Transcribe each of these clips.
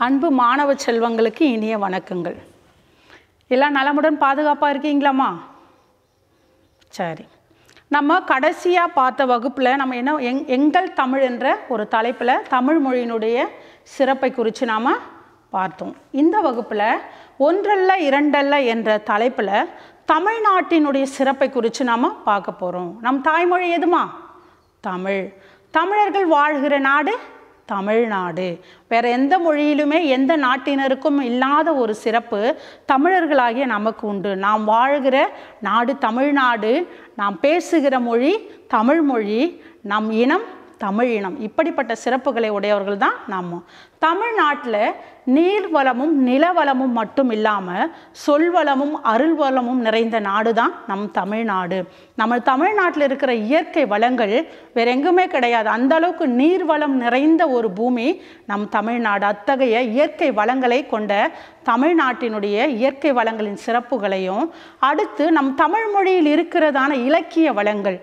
அன்பு மாணவ செல்வங்களுக்கு இனிய வணக்கங்கள் எல்லாம் நலமுடன் பாதுகாப்பாக இருக்கீங்களாம்மா சரி நம்ம கடைசியாக பார்த்த வகுப்பில் நம்ம என்ன எங் எங்கள் தமிழ் என்ற ஒரு தலைப்பில் தமிழ் மொழியினுடைய சிறப்பை குறித்து நாம் பார்த்தோம் இந்த வகுப்பில் ஒன்றல்ல இரண்டல்ல என்ற தலைப்பில் தமிழ்நாட்டினுடைய சிறப்பை குறித்து நாம் பார்க்க போகிறோம் நம் தாய்மொழி எதுமா தமிழ் தமிழர்கள் வாழ்கிற நாடு தமிழ்நாடு வேற எந்த மொழியிலுமே எந்த நாட்டினருக்கும் இல்லாத ஒரு சிறப்பு தமிழர்களாகிய நமக்கு உண்டு நாம் வாழ்கிற நாடு தமிழ்நாடு நாம் பேசுகிற மொழி தமிழ் மொழி நம் இனம் தமிழ் இனம் இப்படிப்பட்ட சிறப்புகளை உடையவர்கள் தான் நம்ம தமிழ்நாட்டில் நீர் வளமும் நிலவளமும் மட்டும் இல்லாமல் சொல்வளமும் அருள் வளமும் நிறைந்த நாடு தான் நம் தமிழ்நாடு நம்ம தமிழ்நாட்டில் இருக்கிற இயற்கை வளங்கள் வேற எங்குமே கிடையாது அந்த அளவுக்கு நீர் வளம் நிறைந்த ஒரு பூமி நம் தமிழ்நாடு அத்தகைய இயற்கை வளங்களை கொண்ட தமிழ்நாட்டினுடைய இயற்கை வளங்களின் சிறப்புகளையும் அடுத்து நம் தமிழ் மொழியில் இருக்கிறதான இலக்கிய வளங்கள்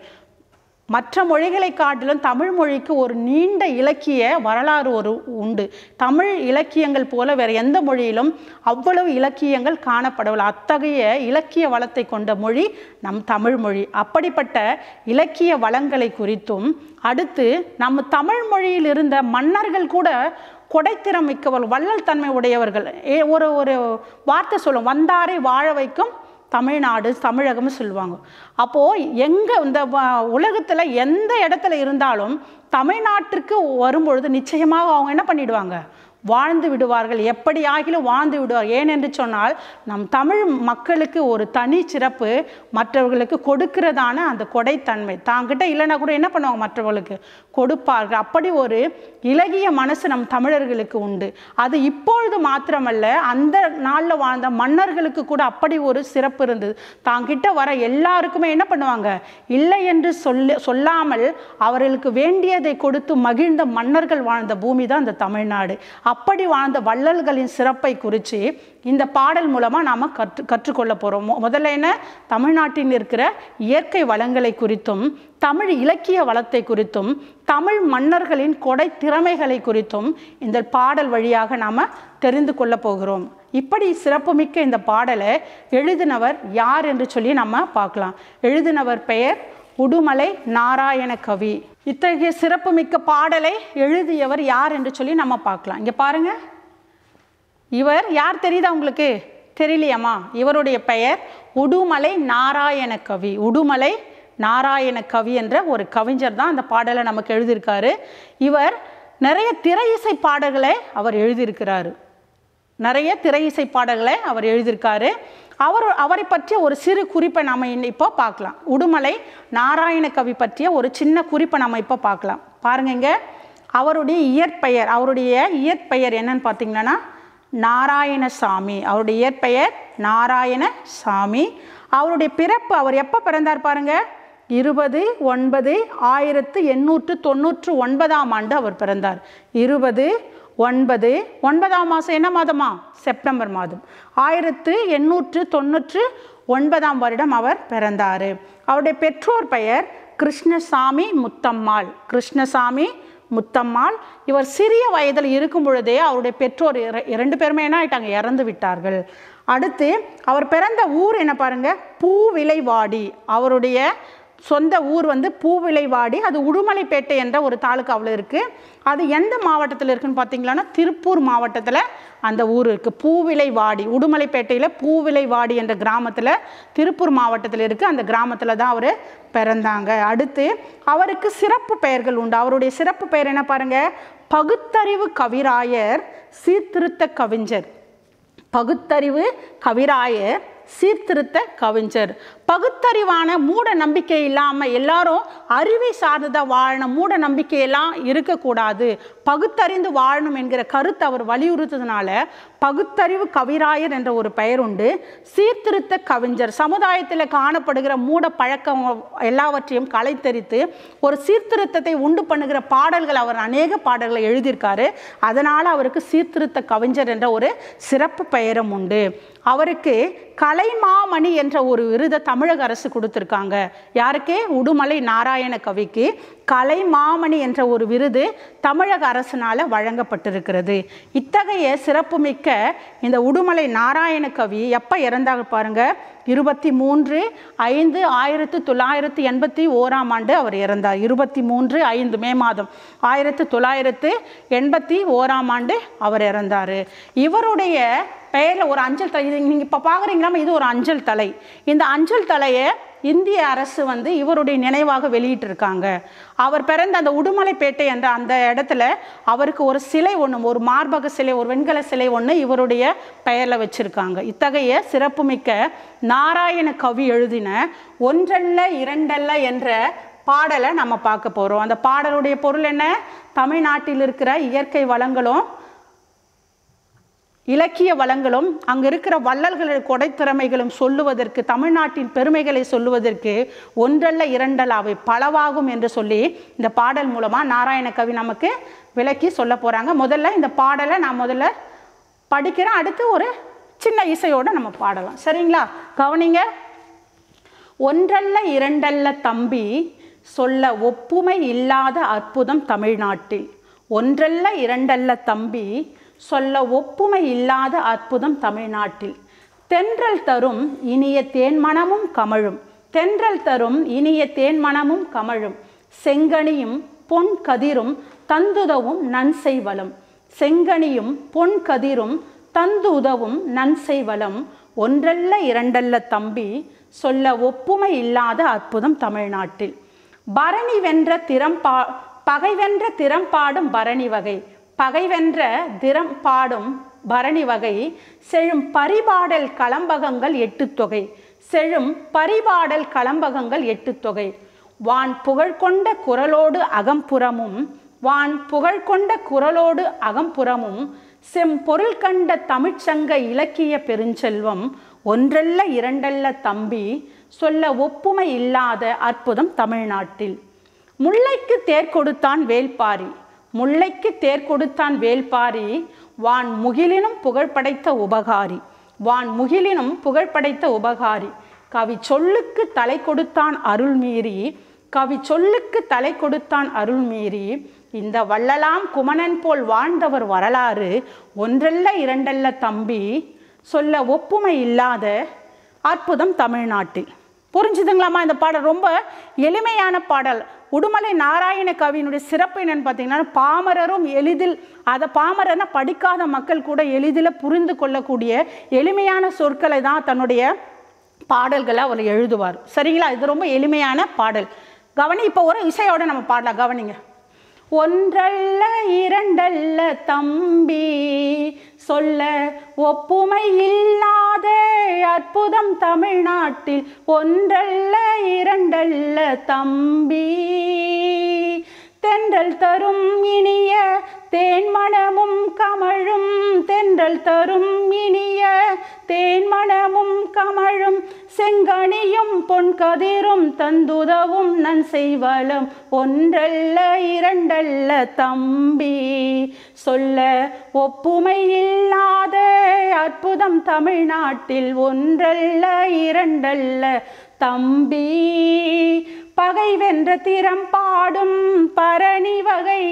மற்ற மொழிகளை காட்டிலும் தமிழ் மொழிக்கு ஒரு நீண்ட இலக்கிய வரலாறு ஒரு உண்டு தமிழ் இலக்கியங்கள் போல வேறு எந்த மொழியிலும் அவ்வளவு இலக்கியங்கள் காணப்படவில்லை அத்தகைய இலக்கிய வளத்தை கொண்ட மொழி நம் தமிழ் மொழி அப்படிப்பட்ட இலக்கிய வளங்களை குறித்தும் அடுத்து நம்ம தமிழ் மொழியில் இருந்த மன்னர்கள் கூட கொடைத்திறம் மிக்கவர் வள்ளல் தன்மை உடையவர்கள் ஏ- ஒரு ஒரு வார்த்தை சொல்லும் வந்தாரை வாழ வைக்கும் தமிழ்நாடு தமிழகம்னு சொல்லுவாங்க அப்போது எங்கே இந்த உலகத்தில் எந்த இடத்துல இருந்தாலும் தமிழ்நாட்டிற்கு வரும்பொழுது நிச்சயமாக அவங்க என்ன பண்ணிடுவாங்க வாழ்ந்து விடுவார்கள் எப்படி ஆகிலும் வாழ்ந்து விடுவார் ஏனென்று சொன்னால் நம் தமிழ் மக்களுக்கு ஒரு தனி சிறப்பு மற்றவர்களுக்கு கொடுக்கிறதான அந்த கொடைத்தன்மை தாங்கிட்ட இல்லைன்னா கூட என்ன பண்ணுவாங்க மற்றவர்களுக்கு கொடுப்பார்கள் அப்படி ஒரு இலகிய மனசு நம் தமிழர்களுக்கு உண்டு அது இப்பொழுது மாத்திரமல்ல அந்த நாளில் வாழ்ந்த மன்னர்களுக்கு கூட அப்படி ஒரு சிறப்பு இருந்தது தாங்கிட்ட வர எல்லாருக்குமே என்ன பண்ணுவாங்க இல்லை என்று சொல்ல சொல்லாமல் அவர்களுக்கு வேண்டியதை கொடுத்து மகிழ்ந்த மன்னர்கள் வாழ்ந்த பூமி தான் இந்த தமிழ்நாடு அப்படி வாழ்ந்த வள்ளல்களின் சிறப்பை குறித்து இந்த பாடல் மூலமாக நாம் கற்று கற்றுக்கொள்ள போகிறோம் முதல்ல என்ன தமிழ்நாட்டில் இருக்கிற இயற்கை வளங்களை குறித்தும் தமிழ் இலக்கிய வளத்தை குறித்தும் தமிழ் மன்னர்களின் கொடை திறமைகளை குறித்தும் இந்த பாடல் வழியாக நாம் தெரிந்து கொள்ள போகிறோம் இப்படி சிறப்புமிக்க இந்த பாடலை எழுதினவர் யார் என்று சொல்லி நம்ம பார்க்கலாம் எழுதினவர் பெயர் உடுமலை நாராயண கவி இத்தகைய சிறப்புமிக்க பாடலை எழுதியவர் யார் என்று சொல்லி நம்ம பார்க்கலாம் இங்கே பாருங்க இவர் யார் தெரியுதா உங்களுக்கு தெரியலையாம்மா இவருடைய பெயர் உடுமலை நாராயண கவி உடுமலை நாராயண கவி என்ற ஒரு கவிஞர் தான் அந்த பாடலை நமக்கு எழுதியிருக்காரு இவர் நிறைய திரை இசை பாடல்களை அவர் எழுதியிருக்கிறாரு நிறைய திரை இசை பாடல்களை அவர் எழுதியிருக்காரு அவர் அவரை பற்றிய ஒரு சிறு குறிப்பை நம்ம இன்ன- இப்போ பார்க்கலாம் உடுமலை நாராயண கவி பற்றிய ஒரு சின்ன குறிப்பை நம்ம இப்போ பார்க்கலாம் பாருங்க இங்க அவருடைய இயற்பெயர் அவருடைய இயற்பெயர் என்னன்னு பார்த்தீங்கன்னா நாராயணசாமி அவருடைய இயற்பெயர் நாராயணசாமி அவருடைய பிறப்பு அவர் எப்போ பிறந்தார் பாருங்க இருபது ஒன்பது ஆயிரத்து எண்ணூற்று தொண்ணூற்று ஒன்பதாம் ஆண்டு அவர் பிறந்தார் இருபது ஒன்பது ஒன்பதாம் மாதம் என்ன மாதமா செப்டம்பர் மாதம் ஆயிரத்து எண்ணூற்று தொண்ணூற்று ஒன்பதாம் வருடம் அவர் பிறந்தார் அவருடைய பெற்றோர் பெயர் கிருஷ்ணசாமி முத்தம்மாள் கிருஷ்ணசாமி முத்தம்மாள் இவர் சிறிய வயதில் இருக்கும் பொழுதே அவருடைய பெற்றோர் இர- இரண்டு பேருமே என்ன ஆயிட்டாங்க இறந்து விட்டார்கள் அடுத்து அவர் பிறந்த ஊர் என்ன பாருங்க பூவிலைவாடி அவருடைய சொந்த ஊர் வந்து பூவிலைவாடி அது உடுமலைப்பேட்டை என்ற ஒரு தாலுக்காவில் இருக்குது அது எந்த மாவட்டத்தில் இருக்குன்னு பார்த்தீங்களான்னா திருப்பூர் மாவட்டத்தில் அந்த ஊர் இருக்குது பூவிலைவாடி உடுமலைப்பேட்டையில் பூவிலைவாடி என்ற கிராமத்தில் திருப்பூர் மாவட்டத்தில் இருக்குது அந்த கிராமத்தில் தான் அவர் பிறந்தாங்க அடுத்து அவருக்கு சிறப்பு பெயர்கள் உண்டு அவருடைய சிறப்பு பெயர் என்ன பாருங்க பகுத்தறிவு கவிராயர் சீர்திருத்த கவிஞர் பகுத்தறிவு கவிராயர் சீர்திருத்த கவிஞர் பகுத்தறிவான மூட நம்பிக்கை இல்லாமல் எல்லாரும் அறிவை சார்ந்ததாக வாழணும் மூட நம்பிக்கையெல்லாம் இருக்கக்கூடாது பகுத்தறிந்து வாழணும் என்கிற கருத்தை அவர் வலியுறுத்ததுனால பகுத்தறிவு கவிராயர் என்ற ஒரு பெயர் உண்டு சீர்திருத்த கவிஞர் சமுதாயத்தில் காணப்படுகிற மூட பழக்கம் எல்லாவற்றையும் களைத்தெரித்து ஒரு சீர்திருத்தத்தை உண்டு பண்ணுகிற பாடல்கள் அவர் அநேக பாடல்களை எழுதியிருக்காரு அதனால் அவருக்கு சீர்திருத்த கவிஞர் என்ற ஒரு சிறப்பு பெயரும் உண்டு அவருக்கு கலைமாமணி என்ற ஒரு விருதை தமிழக அரசு கொடுத்துருக்காங்க யாருக்கு உடுமலை நாராயண கவிக்கு கலைமாமணி என்ற ஒரு விருது தமிழக அரசினால் வழங்கப்பட்டிருக்கிறது இத்தகைய சிறப்புமிக்க இந்த உடுமலை நாராயண கவி எப்போ இறந்தாங்க பாருங்க இருபத்தி மூன்று ஐந்து ஆயிரத்து தொள்ளாயிரத்து எண்பத்தி ஓராம் ஆண்டு அவர் இறந்தார் இருபத்தி மூன்று ஐந்து மே மாதம் ஆயிரத்து தொள்ளாயிரத்து எண்பத்தி ஓராம் ஆண்டு அவர் இறந்தார் இவருடைய பெயரில் ஒரு அஞ்சல் தலை இது நீங்கள் இப்போ பார்க்குறீங்களா இது ஒரு அஞ்சல் தலை இந்த அஞ்சல் தலையை இந்திய அரசு வந்து இவருடைய நினைவாக வெளியிட்டிருக்காங்க அவர் பிறந்த அந்த உடுமலைப்பேட்டை என்ற அந்த இடத்துல அவருக்கு ஒரு சிலை ஒன்று ஒரு மார்பக சிலை ஒரு வெண்கல சிலை ஒன்று இவருடைய பெயரில் வச்சுருக்காங்க இத்தகைய சிறப்புமிக்க நாராயண கவி எழுதின ஒன்றல்ல இரண்டல்ல என்ற பாடலை நம்ம பார்க்க போகிறோம் அந்த பாடலுடைய பொருள் என்ன தமிழ்நாட்டில் இருக்கிற இயற்கை வளங்களும் இலக்கிய வளங்களும் அங்கே இருக்கிற வள்ளல்களின் கொடைத்திறமைகளும் சொல்லுவதற்கு தமிழ்நாட்டின் பெருமைகளை சொல்லுவதற்கு ஒன்றல்ல இரண்டல்ல அவை பலவாகும் என்று சொல்லி இந்த பாடல் மூலமாக நாராயண கவி நமக்கு விளக்கி சொல்ல போகிறாங்க முதல்ல இந்த பாடலை நான் முதல்ல படிக்கிறேன் அடுத்து ஒரு சின்ன இசையோடு நம்ம பாடலாம் சரிங்களா கவனிங்க ஒன்றல்ல இரண்டல்ல தம்பி சொல்ல ஒப்புமை இல்லாத அற்புதம் தமிழ்நாட்டில் ஒன்றல்ல இரண்டல்ல தம்பி சொல்ல ஒப்புமை இல்லாத அற்புதம் தமிழ்நாட்டில் தென்றல் தரும் இனிய தேன்மணமும் கமழும் தென்றல் தரும் இனிய தேன்மணமும் கமழும் செங்கனியும் பொன் கதிரும் தந்துதவும் நன்செய் வளம் செங்கனியும் பொன் கதிரும் தந்து உதவும் நன்செய் வளம் ஒன்றல்ல இரண்டல்ல தம்பி சொல்ல ஒப்புமை இல்லாத அற்புதம் தமிழ்நாட்டில் பரணி வென்ற திறம் பா பகை வென்ற திறம் பாடும் பரணி வகை பகை வென்ற திறம் பாடும் பரணி வகை செழும் பரிபாடல் களம்பகங்கள் எட்டு தொகை செழும் பரிபாடல் களம்பகங்கள் எட்டு தொகை வான் புகழ் கொண்ட குரலோடு அகம்புறமும் வான் புகழ் கொண்ட குரலோடு அகம்புறமும் செம்பொருள் கண்ட தமிழ்ச்சங்க இலக்கிய பெருஞ்செல்வம் ஒன்றல்ல இரண்டல்ல தம்பி சொல்ல ஒப்புமை இல்லாத அற்புதம் தமிழ்நாட்டில் முல்லைக்கு தேர் கொடுத்தான் வேல்பாரி முல்லைக்கு தேர் கொடுத்தான் வேல்பாரி வான் முகிலினும் புகழ்படைத்த உபகாரி வான் முகிலினும் புகழ்படைத்த உபகாரி கவி சொல்லுக்கு தலை கொடுத்தான் அருள் மீறி கவி சொல்லுக்கு தலை கொடுத்தான் அருள் மீறி இந்த வள்ளலாம் குமணன் போல் வாழ்ந்தவர் வரலாறு ஒன்றல்ல இரண்டல்ல தம்பி சொல்ல ஒப்புமை இல்லாத அற்புதம் தமிழ்நாட்டில் புரிஞ்சுதுங்களாமா இந்த பாடல் ரொம்ப எளிமையான பாடல் உடுமலை நாராயண கவியினுடைய சிறப்பு என்னன்னு பார்த்தீங்கன்னா பாமரரும் எளிதில் அதை பாமரனா படிக்காத மக்கள் கூட எளிதில் புரிந்து கொள்ளக்கூடிய எளிமையான சொற்களை தான் தன்னுடைய பாடல்களை அவர் எழுதுவார் சரிங்களா இது ரொம்ப எளிமையான பாடல் கவனி இப்போ ஒரு இசையோட நம்ம பாடலாம் கவனிங்க ஒன்றல்ல இரண்டல்ல தம்பி சொல்ல ஒப்புமை இல்லாத அற்புதம் தமிழ்நாட்டில் ஒன்றல்ல இரண்டல்ல தம்பி தென்றல் தரும் இனிய தேன்மணமும் கமழும் தென்றல் தரும் இனிய தேன்மணமும் கமழும் செங்கனியும் பொன் கதிரும் தந்துதவும் நன் செய்வலம் ஒன்றல்ல இரண்டல்ல தம்பி சொல்ல ஒப்புமை இல்லாத அற்புதம் தமிழ்நாட்டில் ஒன்றல்ல இரண்டல்ல தம்பி பகை வென்ற திறம் பாடும் பரணி வகை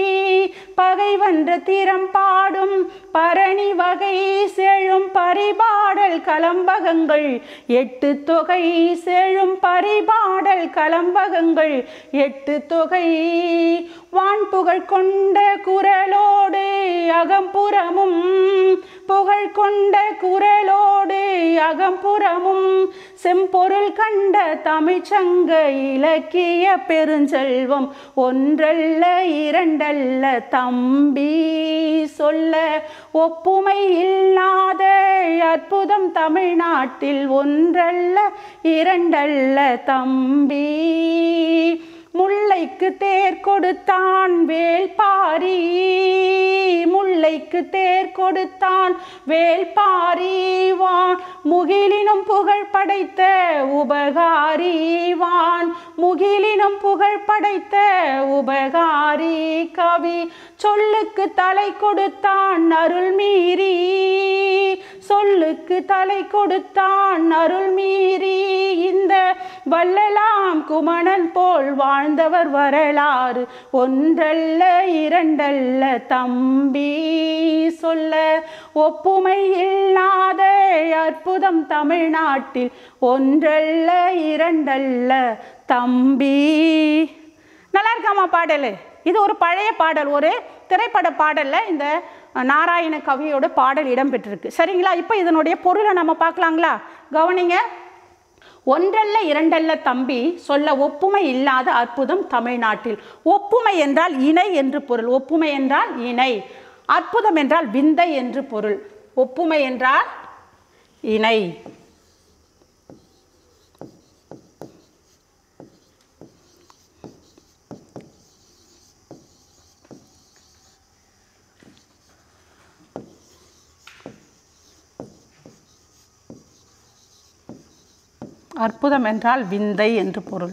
பகை வென்ற திறம் பாடும் பரணி வகை செழும் பரிபாடல் கலம்பகங்கள் எட்டு தொகை செழும் பரிபாடல் கலம்பகங்கள் எட்டு தொகை வான் புகழ் கொண்ட குரலோடு அகம்புறமும் புகழ் கொண்ட குரலோடு அகம்புறமும் செம்பொருள் கண்ட தமிழ்ச்சங்க இலக்கிய பெருஞ்செல்வம் ஒன்றல்ல இரண்டல்ல தம்பி சொல்ல ஒப்புமை இல்லாத அற்புதம் தமிழ்நாட்டில் ஒன்றல்ல இரண்டல்ல தம்பி முல்லைக்கு தேர் கொடுத்தான் வேல்பாரி முல்லைக்கு தேர் கொடுத்தான் வேல்பாரிவான் முகிலினும் புகழ் படைத்த உபகாரிவான் முகிலினும் புகழ் படைத்த உபகாரி கவி சொல்லுக்கு தலை கொடுத்தான் அருள் மீறி சொல்லுக்கு தலை கொடுத்தான் அருள் மீறி இந்த வள்ளலாம் குமணன் போல் வாழ்ந்தவர் வரலாறு ஒன்றல்ல இரண்டல்ல தம்பி சொல்ல ஒப்புமை இல்லாத அற்புதம் தமிழ்நாட்டில் ஒன்றல்ல இரண்டல்ல தம்பி நல்லா இருக்காமா பாடல் இது ஒரு பழைய பாடல் ஒரு திரைப்பட பாடல்ல இந்த நாராயண கவியோட பாடல் இடம்பெற்றிருக்கு சரிங்களா இப்போ இதனுடைய பொருளை நம்ம பார்க்கலாங்களா கவனிங்க ஒன்றல்ல இரண்டல்ல தம்பி சொல்ல ஒப்புமை இல்லாத அற்புதம் தமிழ்நாட்டில் ஒப்புமை என்றால் இணை என்று பொருள் ஒப்புமை என்றால் இணை அற்புதம் என்றால் விந்தை என்று பொருள் ஒப்புமை என்றால் இணை அற்புதம் என்றால் விந்தை என்று பொருள்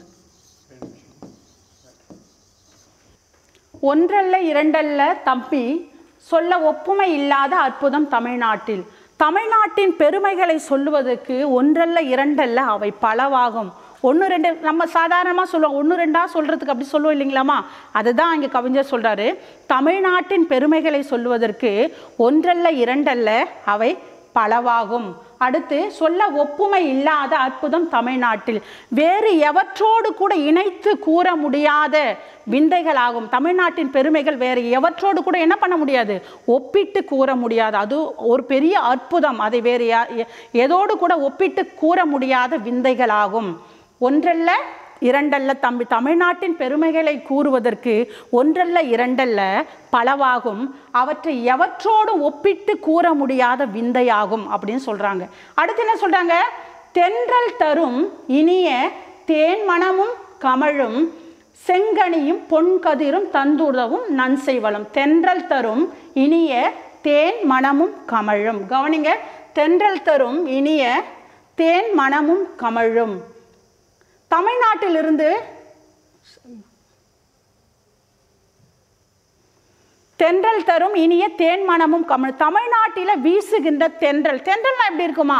ஒன்றல்ல இரண்டல்ல தம்பி சொல்ல ஒப்புமை இல்லாத அற்புதம் தமிழ்நாட்டில் தமிழ்நாட்டின் பெருமைகளை சொல்லுவதற்கு ஒன்றல்ல இரண்டல்ல அவை பலவாகும் ஒன்று ரெண்டு நம்ம சாதாரணமாக சொல்லுவோம் ஒன்று ரெண்டா சொல்கிறதுக்கு அப்படி சொல்லுவோம் இல்லைங்களாமா அதுதான் இங்கே கவிஞர் சொல்கிறாரு தமிழ்நாட்டின் பெருமைகளை சொல்லுவதற்கு ஒன்றல்ல இரண்டல்ல அவை பலவாகும் அடுத்து சொல்ல ஒப்புமை இல்லாத அற்புதம் தமிழ்நாட்டில் வேறு எவற்றோடு கூட இணைத்து கூற முடியாத விந்தைகளாகும் தமிழ்நாட்டின் பெருமைகள் வேறு எவற்றோடு கூட என்ன பண்ண முடியாது ஒப்பிட்டு கூற முடியாது அது ஒரு பெரிய அற்புதம் அதை வேறு யா- எ- எதோடு கூட ஒப்பிட்டு கூற முடியாத விந்தைகளாகும் ஒன்றல்ல இரண்டல்ல தம்பி தமிழ்நாட்டின் பெருமைகளை கூறுவதற்கு ஒன்றல்ல இரண்டல்ல பலவாகும் அவற்றை எவற்றோடு ஒப்பிட்டு கூற முடியாத விந்தையாகும் அப்படின்னு சொல்றாங்க அடுத்து என்ன சொல்றாங்க தென்றல் தரும் இனிய தேன் மணமும் கமழும் செங்கனியும் பொன்கதிரும் தந்துதவும் நன்செய்வளம் தென்றல் தரும் இனிய தேன் மணமும் கமழும் கவனிங்க தென்றல் தரும் இனிய தேன் மணமும் கமழும் தமிழ்நாட்டிலிருந்து தென்றல் தரும் இனிய தேன் மணமும் கமல் தமிழ்நாட்டில் வீசுகின்ற தென்றல் தென்றல்னா எப்படி இருக்குமா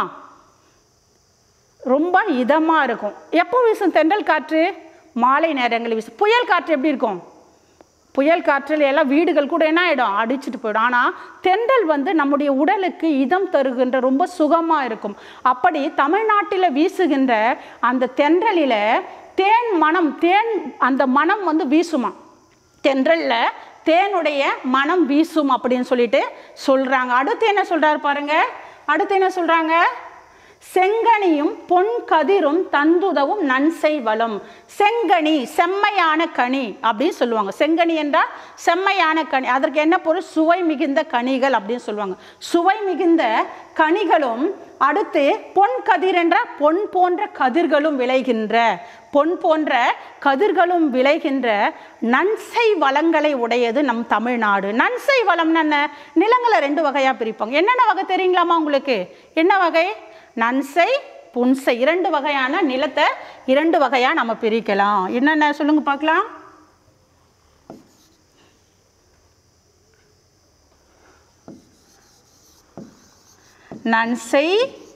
ரொம்ப இதமாக இருக்கும் எப்போ வீசும் தென்றல் காற்று மாலை நேரங்களில் வீசும் புயல் காற்று எப்படி இருக்கும் புயல் காற்றில் எல்லாம் வீடுகள் கூட என்ன ஆகிடும் அடிச்சிட்டு போயிடும் ஆனால் தென்றல் வந்து நம்முடைய உடலுக்கு இதம் தருகின்ற ரொம்ப சுகமாக இருக்கும் அப்படி தமிழ்நாட்டில் வீசுகின்ற அந்த தென்றலில் தேன் மனம் தேன் அந்த மனம் வந்து வீசுமா தென்றல்ல தேனுடைய மனம் வீசும் அப்படின்னு சொல்லிட்டு சொல்றாங்க அடுத்து என்ன சொல்றாரு பாருங்க அடுத்து என்ன சொல்றாங்க செங்கனியும் பொன் கதிரும் தந்துதவும் நன்சை வளம் செங்கனி செம்மையான கனி அப்படின்னு சொல்லுவாங்க செங்கனி என்றால் செம்மையான கனி அதற்கு என்ன பொருள் சுவை மிகுந்த கனிகள் அப்படின்னு சொல்லுவாங்க சுவை மிகுந்த கனிகளும் அடுத்து பொன் கதிர் என்ற பொன் போன்ற கதிர்களும் விளைகின்ற பொன் போன்ற கதிர்களும் விளைகின்ற நன்சை வளங்களை உடையது நம் தமிழ்நாடு நன்சை வளம்னு என்ன நிலங்களை ரெண்டு வகையாக பிரிப்பாங்க என்னென்ன வகை தெரியுங்களாமா உங்களுக்கு என்ன வகை நன்சை புன்சை இரண்டு வகையான நிலத்தை இரண்டு வகையாக நம்ம பிரிக்கலாம் என்னென்ன சொல்லுங்க பார்க்கலாம் நன்சை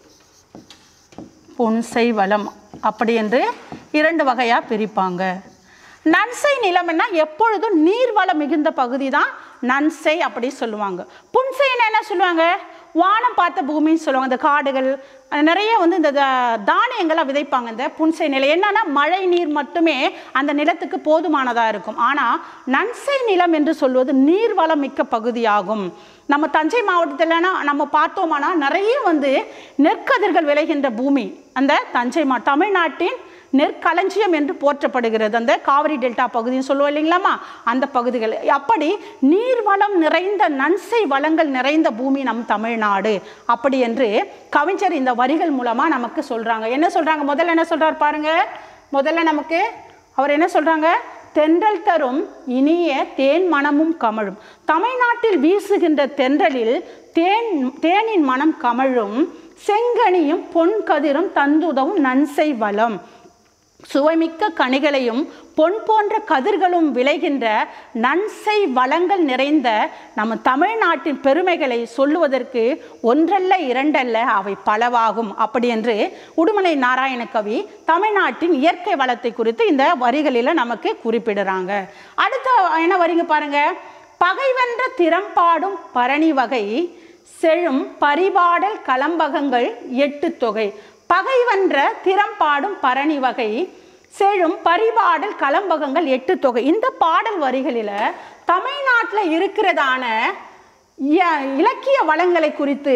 புன்சை வளம் அப்படி என்று இரண்டு வகையாக பிரிப்பாங்க நன்சை நிலம்னா எப்பொழுதும் நீர்வளம் மிகுந்த பகுதி தான் நன்சை அப்படி சொல்லுவாங்க புன்சைன்னு என்ன சொல்லுவாங்க வானம் பார்த்த பூமின்னு சொல்லுவாங்க இந்த காடுகள் அஹ் நிறைய வந்து இந்த த- தானியங்கள்லாம் விதைப்பாங்க இந்த புன்சை நிலை என்னன்னா மழை நீர் மட்டுமே அந்த நிலத்துக்கு போதுமானதாக இருக்கும் ஆனால் நன்சை நிலம் என்று சொல்வது நீர்வளம் மிக்க பகுதியாகும் நம்ம தஞ்சை மாவட்டத்தில்னா நம்ம பார்த்தோமானா நிறைய வந்து நெற்கதிர்கள் விளைகின்ற பூமி அந்த தஞ்சை மா தமிழ்நாட்டின் நெற்களஞ்சியம் என்று போற்றப்படுகிறது அந்த காவிரி டெல்டா பகுதின்னு சொல்லுவோம் இல்லைங்களாமா அந்த பகுதிகள் அப்படி நீர்வளம் நிறைந்த நன்சை வளங்கள் நிறைந்த பூமி நம் தமிழ்நாடு அப்படி என்று கவிஞர் இந்த வரிகள் மூலமா நமக்கு சொல்றாங்க என்ன சொல்றாங்க முதல்ல என்ன சொல்றாரு பாருங்க முதல்ல நமக்கு அவர் என்ன சொல்றாங்க தென்றல் தரும் இனிய தேன் மனமும் கமழும் தமிழ்நாட்டில் வீசுகின்ற தென்றலில் தேன் தேனின் மனம் கமழும் செங்கனியும் பொன் கதிரும் தந்துதவும் நன்சை வளம் சுவைமிக்க கனிகளையும் பொன் போன்ற கதிர்களும் விளைகின்ற நன்சை வளங்கள் நிறைந்த நம்ம தமிழ்நாட்டின் பெருமைகளை சொல்லுவதற்கு ஒன்றல்ல இரண்டல்ல அவை பலவாகும் அப்படி என்று உடுமலை நாராயண கவி தமிழ்நாட்டின் இயற்கை வளத்தை குறித்து இந்த வரிகளில் நமக்கு குறிப்பிடுறாங்க அடுத்த என்ன வரிங்க பாருங்க பகைவென்ற திறம்பாடும் பரணி வகை செழும் பரிபாடல் கலம்பகங்கள் எட்டு தொகை பகைவன்ற திறம்பாடும் பரணி வகை செழும் பரிபாடல் கலம்பகங்கள் எட்டு தொகை இந்த பாடல் வரிகளில் தமிழ்நாட்டில் இருக்கிறதான இய- இலக்கிய வளங்களை குறித்து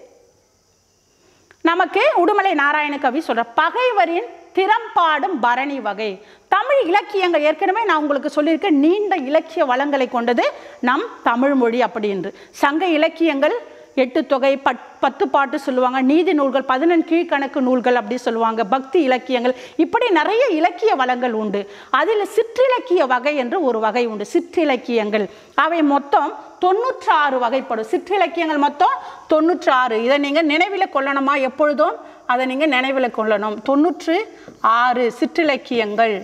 நமக்கு உடுமலை நாராயண கவி சொல்ற பகைவரின் திறம்பாடும் பரணி வகை தமிழ் இலக்கியங்கள் ஏற்கனவே நான் உங்களுக்கு சொல்லியிருக்கேன் நீண்ட இலக்கிய வளங்களை கொண்டது நம் தமிழ் மொழி அப்படி என்று சங்க இலக்கியங்கள் எட்டு தொகை பட் பத்து பாட்டு சொல்லுவாங்க நீதி நூல்கள் பதினெண் கீழ்கணக்கு நூல்கள் அப்படி சொல்லுவாங்க பக்தி இலக்கியங்கள் இப்படி நிறைய இலக்கிய வளங்கள் உண்டு அதில் சிற்றிலக்கிய வகை என்று ஒரு வகை உண்டு சிற்றிலக்கியங்கள் அவை மொத்தம் தொண்ணூற்றாறு வகைப்படும் சிற்றிலக்கியங்கள் மொத்தம் தொண்ணூற்றாறு இதை நீங்கள் நினைவில் கொள்ளணுமா எப்பொழுதும் அதை நீங்கள் நினைவில் கொள்ளணும் தொண்ணூற்று ஆறு சிற்றிலக்கியங்கள்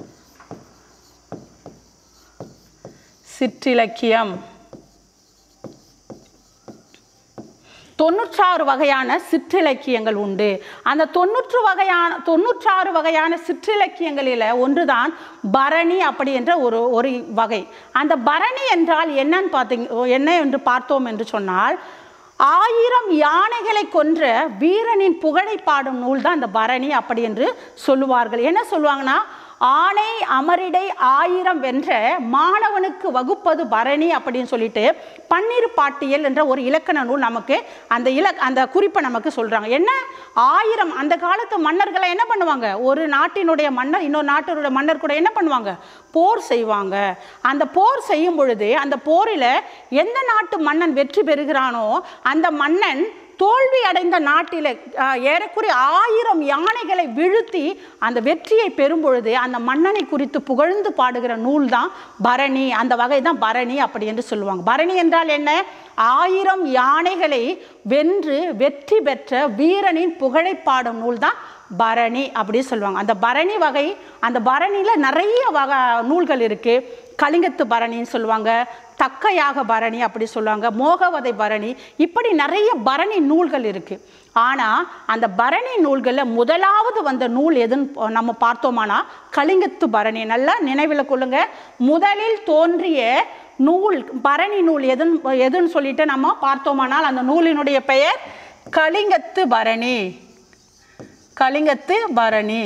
சிற்றிலக்கியம் தொண்ணூற்றாறு வகையான சிற்றிலக்கியங்கள் உண்டு அந்த தொண்ணூற்று வகையான தொண்ணூற்றாறு வகையான சிற்றிலக்கியங்களில் ஒன்றுதான் பரணி அப்படி என்ற ஒரு ஒரு வகை அந்த பரணி என்றால் என்னன்னு பார்த்தீங்க என்ன என்று பார்த்தோம் என்று சொன்னால் ஆயிரம் யானைகளை கொன்ற வீரனின் புகழை பாடும் நூல் தான் அந்த பரணி அப்படி என்று சொல்லுவார்கள் என்ன சொல்லுவாங்கன்னா ஆணை அமரிடை ஆயிரம் வென்ற மாணவனுக்கு வகுப்பது பரணி அப்படின்னு சொல்லிட்டு பன்னிரு பாட்டியல் என்ற ஒரு இலக்கண நூல் நமக்கு அந்த இலக் அந்த குறிப்பை நமக்கு சொல்றாங்க என்ன ஆயிரம் அந்த காலத்து மன்னர்களை என்ன பண்ணுவாங்க ஒரு நாட்டினுடைய மன்னர் இன்னொரு நாட்டினுடைய மன்னர் கூட என்ன பண்ணுவாங்க போர் செய்வாங்க அந்த போர் செய்யும் பொழுது அந்த போரில் எந்த நாட்டு மன்னன் வெற்றி பெறுகிறானோ அந்த மன்னன் தோல்வி அடைந்த நாட்டில் அஹ், ஏறக்குறைய ஆயிரம் யானைகளை வீழ்த்தி அந்த வெற்றியை பெறும் பொழுது அந்த மன்னனை குறித்து புகழ்ந்து பாடுகிற நூல் தான் பரணி அந்த வகை தான் பரணி அப்படி என்று சொல்லுவாங்க பரணி என்றால் என்ன ஆயிரம் யானைகளை வென்று வெற்றி பெற்ற வீரனின் புகழை பாடும் நூல் தான் பரணி அப்படி சொல்லுவாங்க அந்த பரணி வகை அந்த பரணியில் நிறைய வகை நூல்கள் இருக்குது கலிங்கத்து பரணின்னு சொல்லுவாங்க தக்கையாக பரணி அப்படி சொல்லுவாங்க மோகவதை பரணி இப்படி நிறைய பரணி நூல்கள் இருக்குது ஆனால் அந்த பரணி நூல்களில் முதலாவது வந்த நூல் எதுன்னு நம்ம பார்த்தோமானா கலிங்கத்து பரணி நல்லா நினைவில் கொள்ளுங்க முதலில் தோன்றிய நூல் பரணி நூல் எதுன்னு எதுன்னு சொல்லிட்டு நம்ம பார்த்தோமானால் அந்த நூலினுடைய பெயர் கலிங்கத்து பரணி கலிங்கத்து பரணி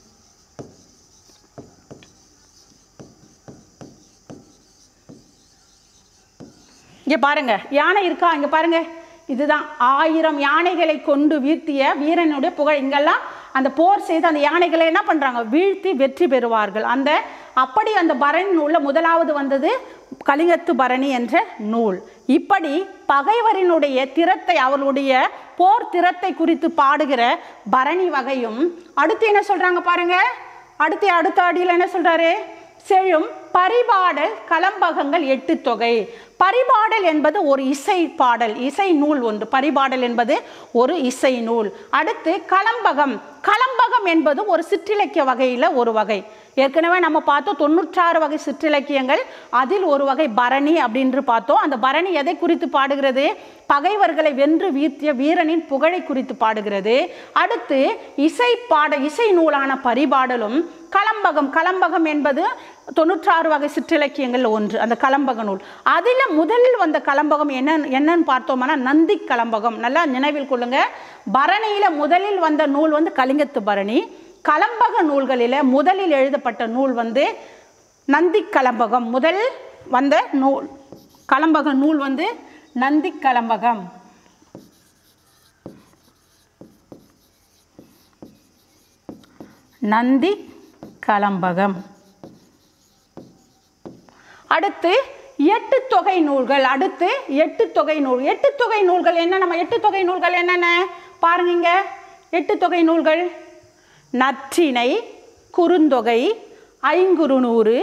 இங்கே பாருங்க யானை இருக்கா இங்கே பாருங்க இதுதான் ஆயிரம் யானைகளை கொண்டு வீழ்த்திய வீரனுடைய புகழ் இங்கெல்லாம் அந்த போர் செய்து அந்த யானைகளை என்ன பண்ணுறாங்க வீழ்த்தி வெற்றி பெறுவார்கள் அந்த அப்படி அந்த பரணி நூலில் முதலாவது வந்தது கலிங்கத்து பரணி என்ற நூல் இப்படி பகைவரினுடைய திறத்தை அவர்களுடைய போர் திறத்தை குறித்து பாடுகிற பரணி வகையும் அடுத்து என்ன சொல்றாங்க பாருங்க அடுத்து அடுத்த அடியில் என்ன சொல்றாரு செழும் பரிபாடல் கலம்பகங்கள் எட்டு தொகை பரிபாடல் என்பது ஒரு இசை பாடல் இசை நூல் ஒன்று பரிபாடல் என்பது ஒரு இசை நூல் அடுத்து கலம்பகம் கலம்பகம் என்பது ஒரு சிற்றிலக்கிய வகையில் ஒரு வகை ஏற்கனவே நம்ம பார்த்தோம் தொண்ணூற்றாறு வகை சிற்றிலக்கியங்கள் அதில் ஒரு வகை பரணி அப்படின்று பார்த்தோம் அந்த பரணி எதை குறித்து பாடுகிறது பகைவர்களை வென்று வீழ்த்திய வீரனின் புகழை குறித்து பாடுகிறது அடுத்து இசை பாட இசை நூலான பரிபாடலும் கலம்பகம் கலம்பகம் என்பது தொண்ணூற்றாறு வகை சிற்றிலக்கியங்கள் ஒன்று அந்த கலம்பக நூல் அதில் முதலில் வந்த கலம்பகம் என்ன என்னன்னு பார்த்தோம்னா நந்தி கலம்பகம் நல்லா நினைவில் கொள்ளுங்க பரணியில் முதலில் வந்த நூல் வந்து கலிங்கத்து பரணி கலம்பக நூல்களில் முதலில் எழுதப்பட்ட நூல் வந்து நந்தி கலம்பகம் முதல் வந்த நூல் கலம்பக நூல் வந்து நந்தி கலம்பகம் நந்தி கலம்பகம் அடுத்து எட்டு தொகை நூல்கள் அடுத்து எட்டு தொகை நூல் எட்டு தொகை நூல்கள் என்ன நம்ம எட்டு தொகை நூல்கள் என்னென்ன பாருங்க இங்க எட்டு தொகை நூல்கள் நற்றிணை குறுந்தொகை ஐங்குறுநூறு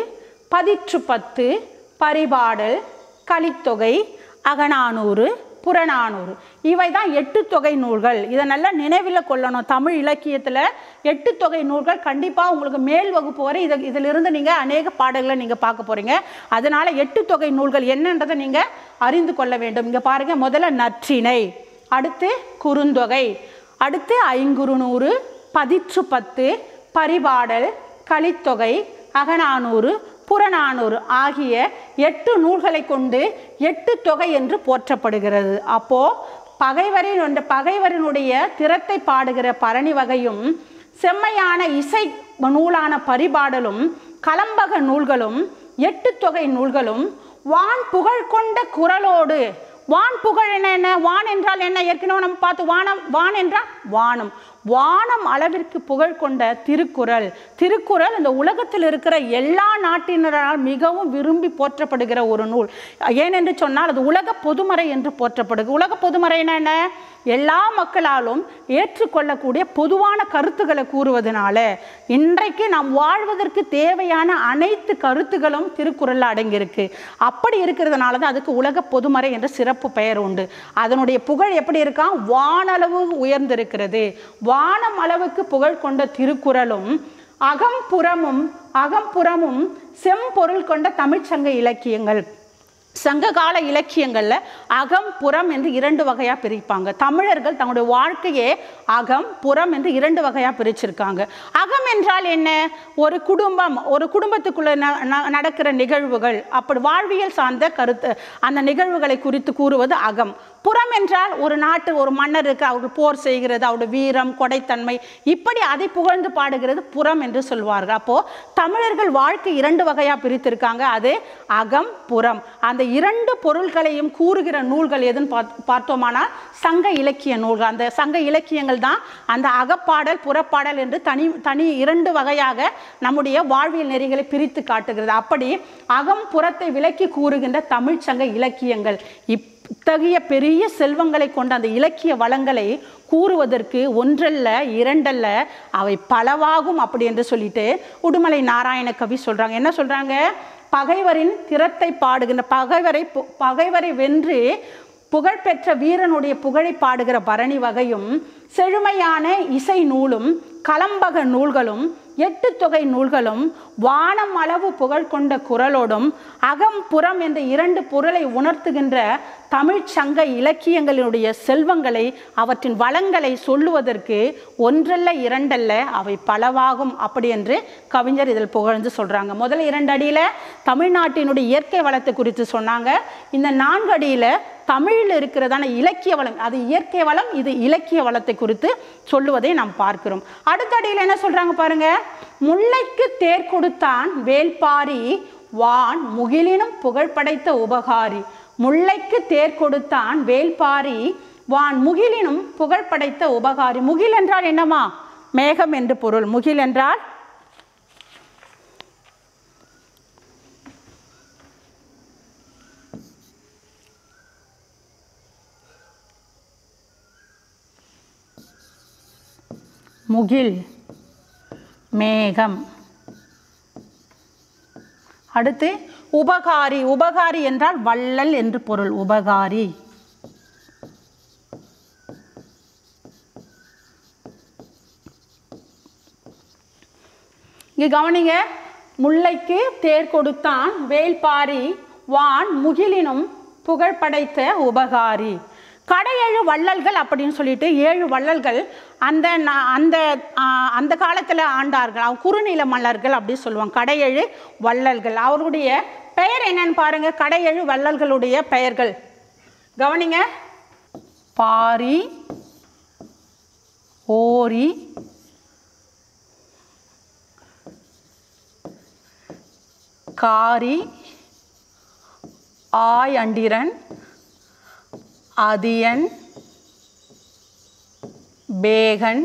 பதிற்று பத்து பரிபாடல் கலித்தொகை அகநானூறு புறநானூறு இவை தான் எட்டு தொகை நூல்கள் இதை நல்லா நினைவில் கொள்ளணும் தமிழ் இலக்கியத்தில் எட்டு தொகை நூல்கள் கண்டிப்பாக உங்களுக்கு மேல் வகுப்பு வரை இதை இதிலிருந்து நீங்கள் அநேக பாடல்களை நீங்கள் பார்க்க போகிறீங்க அதனால் எட்டு தொகை நூல்கள் என்னன்றதை நீங்கள் அறிந்து கொள்ள வேண்டும் இங்கே பாருங்கள் முதல்ல நற்றிணை அடுத்து குறுந்தொகை அடுத்து ஐங்குறுநூறு பதிற்று பத்து பரிபாடல் கலித்தொகை அகநானூறு புறநானூறு ஆகிய எட்டு நூல்களை கொண்டு எட்டு தொகை என்று போற்றப்படுகிறது அப்போ பகைவரின் என்ற பகைவரினுடைய திறத்தை பாடுகிற பரணி வகையும் செம்மையான இசை நூலான பரிபாடலும் கலம்பக நூல்களும் எட்டு தொகை நூல்களும் வான் புகழ் கொண்ட குரலோடு வான் புகழ் என்ன என்ன வான் என்றால் என்ன ஏற்கனவே நம்ம பார்த்து வானம் வான் என்றால் வானம் வானம் அளவிற்கு புகழ் கொண்ட திருக்குறள் திருக்குறள் இந்த உலகத்தில் இருக்கிற எல்லா நாட்டினரால் மிகவும் விரும்பி போற்றப்படுகிற ஒரு நூல் ஏனென்று சொன்னால் அது உலக பொதுமறை என்று போற்றப்படுது உலக பொதுமறைனா என்ன எல்லா மக்களாலும் ஏற்றுக்கொள்ளக்கூடிய பொதுவான கருத்துக்களை கூறுவதனால இன்றைக்கு நாம் வாழ்வதற்கு தேவையான அனைத்து கருத்துகளும் திருக்குறளில் அடங்கியிருக்கு அப்படி இருக்கிறதுனால தான் அதுக்கு உலக பொதுமறை என்ற சிறப்பு பெயர் உண்டு அதனுடைய புகழ் எப்படி இருக்கான் வானளவு உயர்ந்திருக்கிறது வானம் அளவுக்கு புகழ் கொண்ட திருக்குறளும் அகம்புறமும் அகம்புறமும் செம்பொருள் கொண்ட தமிழ்ச்சங்க இலக்கியங்கள் சங்ககால இலக்கியங்களில் அகம் புறம் என்று இரண்டு வகையாக பிரிப்பாங்க தமிழர்கள் தங்களுடைய வாழ்க்கையே அகம் புறம் என்று இரண்டு வகையாக பிரிச்சிருக்காங்க அகம் என்றால் என்ன ஒரு குடும்பம் ஒரு குடும்பத்துக்குள்ள ந- ந- நடக்கிற நிகழ்வுகள் அப்படி வாழ்வியல் சார்ந்த கருத்து அந்த நிகழ்வுகளை குறித்து கூறுவது அகம் புறம் என்றால் ஒரு நாட்டு ஒரு மன்னருக்கு அவர்கள் போர் செய்கிறது அவருடைய வீரம் கொடைத்தன்மை இப்படி அதை புகழ்ந்து பாடுகிறது புறம் என்று சொல்வார்கள் அப்போ தமிழர்கள் வாழ்க்கை இரண்டு வகையா பிரித்திருக்காங்க அது அகம் புறம் அந்த இரண்டு பொருள்களையும் கூறுகிற நூல்கள் எதுன்னு பார்த்- பார்த்தோமானால் சங்க இலக்கிய நூல்கள் அந்த சங்க இலக்கியங்கள் தான் அந்த அகப்பாடல் புறப்பாடல் என்று தனி தனி இரண்டு வகையாக நம்முடைய வாழ்வியல் நெறிகளை பிரித்து காட்டுகிறது அப்படி அகம் புறத்தை விலக்கி கூறுகின்ற தமிழ் சங்க இலக்கியங்கள் இத்தகைய பெரிய செல்வங்களை கொண்ட அந்த இலக்கிய வளங்களை கூறுவதற்கு ஒன்றல்ல இரண்டல்ல அவை பலவாகும் அப்படி என்று சொல்லிட்டு உடுமலை நாராயண கவி சொல்றாங்க என்ன சொல்றாங்க பகைவரின் திறத்தை பாடுகின்ற பகைவரை பு- பகைவரை வென்று புகழ்பெற்ற வீரனுடைய புகழை பாடுகிற பரணி வகையும் செழுமையான இசை நூலும் கலம்பக நூல்களும் எட்டு தொகை நூல்களும் வானம் அளவு புகழ் கொண்ட குரலோடும் அகம் புறம் என்ற இரண்டு பொருளை உணர்த்துகின்ற தமிழ்ச் சங்க இலக்கியங்களினுடைய செல்வங்களை அவற்றின் வளங்களை சொல்லுவதற்கு ஒன்றல்ல இரண்டல்ல அவை பலவாகும் அப்படி என்று கவிஞர் இதில் புகழ்ந்து சொல்றாங்க முதல்ல இரண்டு அடியில தமிழ்நாட்டினுடைய இயற்கை வளத்தை குறித்து சொன்னாங்க இந்த நான்கு அடியில தமிழில் இருக்கிறதான இலக்கிய வளம் அது இயற்கை வளம் இது இலக்கிய வளத்தை குறித்து சொல்லுவதை நாம் பார்க்கிறோம் அடுத்த அடியில் என்ன சொல்றாங்க பாருங்க முல்லைக்கு தேர் கொடுத்தான் வேல்பாரி வான் முகிலினும் புகழ் படைத்த உபகாரி முல்லைக்கு தேர் கொடுத்தான் வேல்பாரி வான் முகிலினும் புகழ் படைத்த உபகாரி முகில் என்றால் என்னமா மேகம் என்று பொருள் முகில் என்றால் முகில் மேகம் அடுத்து உபகாரி உபகாரி என்றால் வள்ளல் என்று பொருள் உபகாரி இங்க கவனிங்க முல்லைக்கு தேர் கொடுத்தான் வேல்பாரி வான் முகிலினும் புகழ் படைத்த உபகாரி கடையேழு வள்ளல்கள் அப்படின்னு சொல்லிட்டு ஏழு வள்ளல்கள் அந்த நா- அந்த ஆ, அந்த காலத்தில் ஆண்டார்கள் அவங்க குறுநில மல்லர்கள் அப்படி சொல்லுவாங்க கடையேழு வள்ளல்கள் அவருடைய பெயர் என்னன்னு பாருங்க கடையேழு வள்ளல்களுடைய பெயர்கள் கவனிங்க பாரி ஓரி காரி ஆய் அண்டிரன் அதியன் பேகன்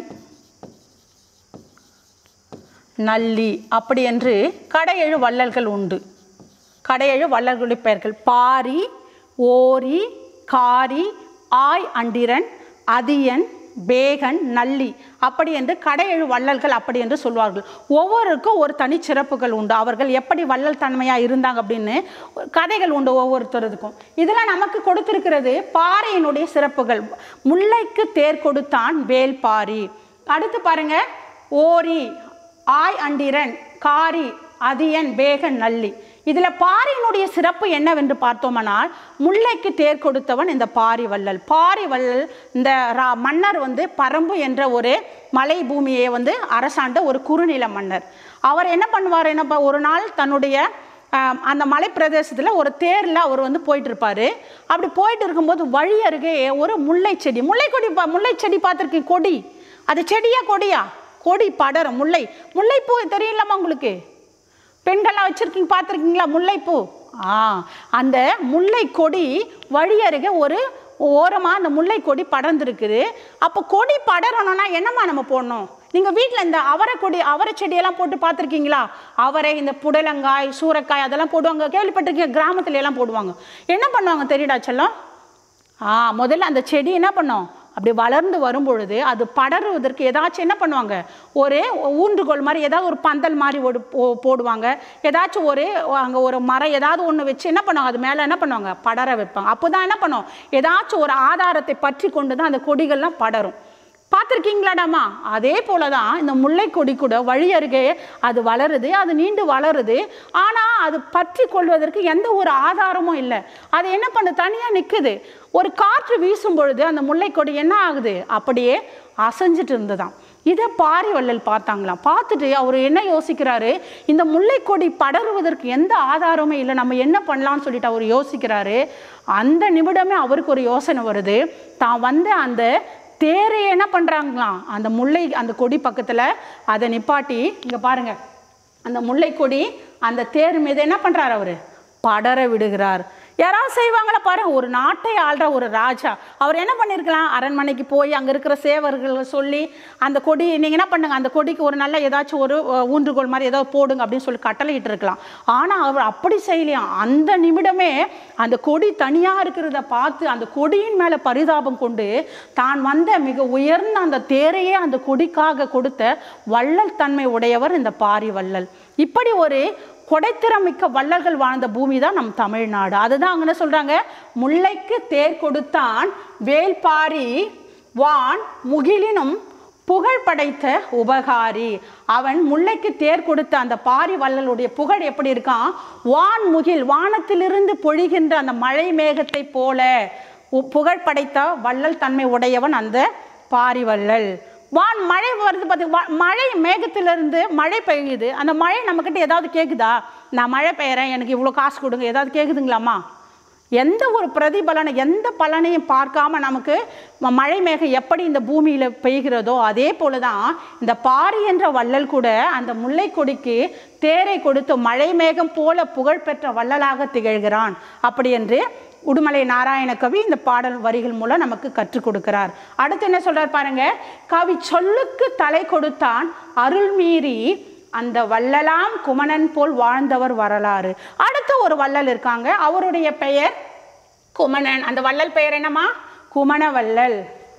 நல்லி அப்படி என்று கடையெழு வள்ளல்கள் உண்டு கடையெழு வள்ளல்களுடைய பெயர்கள் பாரி ஓரி காரி ஆய் அண்டிரன் அதியன் பேகன் நல்லி அப்படி என்று கடையெழு வள்ளல்கள் அப்படி என்று சொல்வார்கள் ஒவ்வொருக்கும் ஒரு தனிச்சிறப்புகள் உண்டு அவர்கள் எப்படி வள்ளல் தன்மையாக இருந்தாங்க அப்படின்னு கதைகள் உண்டு ஒவ்வொருத்தருக்கும் இதில் நமக்கு கொடுத்திருக்கிறது பாறையினுடைய சிறப்புகள் முல்லைக்கு தேர் கொடுத்தான் வேல்பாரி அடுத்து பாருங்க ஓரி ஆய் அண்டிரன் காரி அதியன் பேகன் நல்லி இதில் பாரியினுடைய சிறப்பு என்னவென்று பார்த்தோமானால் முல்லைக்கு தேர் கொடுத்தவன் இந்த பாரி வள்ளல் பாரி வள்ளல் இந்த ரா- மன்னர் வந்து பரம்பு என்ற ஒரு மலை பூமியை வந்து அரசாண்ட ஒரு குறுநில மன்னர் அவர் என்ன பண்ணுவார் என்ன ப- ஒரு நாள் தன்னுடைய ஆம், அந்த மலை பிரதேசத்தில் ஒரு தேரில் அவர் வந்து போயிட்டு இருப்பாரு அப்படி போயிட்டு இருக்கும்போது வழி அருகே ஒரு முல்லை செடி முல்லை கொடி பா முல்லை செடி பார்த்துருக்கீங்க கொடி அது செடியா கொடியா கொடி படரும் முல்லை முல்லைப்பூ தெரியலாமா உங்களுக்கு பெண்கள்லாம் வச்சுருக்கீங்க பார்த்துருக்கீங்களா முல்லைப்பூ ஆ அந்த முல்லை கொடி வழி அருகே ஒரு ஓரமாக அந்த முல்லை கொடி படர்ந்துருக்குது அப்போ கொடி படரணும்னா என்னம்மா நம்ம போடணும் நீங்கள் வீட்டில் இந்த அவரை கொடி அவரை செடியெல்லாம் போட்டு பார்த்துருக்கீங்களா அவரை இந்த புடலங்காய் சூறைக்காய் அதெல்லாம் போடுவாங்க கேள்விப்பட்டிருக்கீங்க கிராமத்துல எல்லாம் போடுவாங்க என்ன பண்ணுவாங்க தெரியுடா செல்லம் ஆ முதல்ல அந்த செடி என்ன பண்ணும் அப்படி வளர்ந்து வரும் பொழுது அது படருவதற்கு ஏதாச்சும் என்ன பண்ணுவாங்க ஒரு ஊன்றுகோல் மாதிரி ஏதாவது ஒரு பந்தல் மாதிரி ஒரு போ- போடுவாங்க ஏதாச்சும் ஒரு அங்கே ஒரு மரம் ஏதாவது ஒன்று வச்சு என்ன பண்ணுவாங்க அது மேலே என்ன பண்ணுவாங்க படர வைப்பாங்க அப்போ தான் என்ன பண்ணும் ஏதாச்சும் ஒரு ஆதாரத்தை பற்றி கொண்டு தான் அந்த கொடிகள்லாம் படரும் பார்த்துருக்கீங்களாடாமா அதே போல தான் இந்த முல்லை கொடி கூட வழி அருகே அது வளருது அது நீண்டு வளருது ஆனால் அது பற்றி கொள்வதற்கு எந்த ஒரு ஆதாரமும் இல்லை அது என்ன பண்ணு தனியாக நிற்குது ஒரு காற்று வீசும் பொழுது அந்த முல்லை கொடி என்ன ஆகுது அப்படியே அசைஞ்சிட்டு இருந்ததாம் இதை பாரி வள்ளல் பார்த்தாங்களாம் பார்த்துட்டு அவர் என்ன யோசிக்கிறாரு இந்த முல்லை கொடி படருவதற்கு எந்த ஆதாரமும் இல்லை நம்ம என்ன பண்ணலாம்னு சொல்லிட்டு அவர் யோசிக்கிறாரு அந்த நிமிடமே அவருக்கு ஒரு யோசனை வருது தான் வந்து அந்த தேரை என்ன பண்ணுறாங்களாம் அந்த முல்லை அந்த கொடி பக்கத்தில் அதை நிப்பாட்டி இங்கே பாருங்க அந்த முல்லை கொடி அந்த தேர் மீது என்ன பண்ணுறாரு அவர் படர விடுகிறார் யாராவது செய்வாங்களா பாருங்க ஒரு நாட்டை ஆள்ற ஒரு ராஜா அவர் என்ன பண்ணியிருக்கலாம் அரண்மனைக்கு போய் அங்கே இருக்கிற சேவர்கள் சொல்லி அந்த கொடி நீங்கள் என்ன பண்ணுங்க அந்த கொடிக்கு ஒரு நல்ல ஏதாச்சும் ஒரு அஹ், ஊன்றுகோல் மாதிரி ஏதாவது போடுங்க அப்படின்னு சொல்லி கட்டளையிட்டு இருக்கலாம் ஆனால் அவர் அப்படி செய்யலையாம் அந்த நிமிடமே அந்த கொடி தனியாக இருக்கிறத பார்த்து அந்த கொடியின் மேலே பரிதாபம் கொண்டு தான் வந்த மிக உயர்ந்த அந்த தேரையே அந்த கொடிக்காக கொடுத்த வள்ளல் தன்மை உடையவர் இந்த பாரி வள்ளல் இப்படி ஒரு கொடைத்திறமிக்க வள்ளல்கள் வாழ்ந்த பூமி தான் நம் தமிழ்நாடு அதுதான் அங்கே என்ன சொல்றாங்க முல்லைக்கு தேர் கொடுத்தான் வேல்பாரி வான் முகிலினும் புகழ் படைத்த உபகாரி அவன் முல்லைக்கு தேர் கொடுத்த அந்த பாரி வள்ளலுடைய புகழ் எப்படி இருக்கான் வான் முகில் வானத்திலிருந்து பொழிகின்ற அந்த மழை மேகத்தை போல உ- புகழ் படைத்த வள்ளல் தன்மை உடையவன் அந்த பாரி வள்ளல் வான் மழை வருது பார்த்து மழை மேகத்திலிருந்து மழை பெய்யுது அந்த மழை நம்மக்கிட்ட ஏதாவது கேட்குதா நான் மழை பெய்யறேன் எனக்கு இவ்வளோ காசு கொடுங்க ஏதாவது கேட்குதுங்களாம்மா எந்த ஒரு பிரதிபலனை எந்த பலனையும் பார்க்காம நமக்கு ம- மழை மேகம் எப்படி இந்த பூமியில் பெய்கிறதோ அதே போல தான் இந்த பாரி என்ற வள்ளல் கூட அந்த முல்லை கொடிக்கு தேரை கொடுத்து மழை மேகம் போல புகழ்பெற்ற வள்ளலாக திகழ்கிறான் அப்படி என்று உடுமலை நாராயண கவி இந்த பாடல் வரிகள் மூலம் நமக்கு கற்றுக் கொடுக்கிறார் அடுத்து என்ன சொல்றார் பாருங்க கவி சொல்லுக்கு தலை கொடுத்தான் அருள் மீறி அந்த வள்ளலாம் குமணன் போல் வாழ்ந்தவர் வரலாறு அடுத்த ஒரு வள்ளல் இருக்காங்க அவருடைய பெயர் குமணன் அந்த வள்ளல் பெயர் என்னம்மா குமணவள்ளல்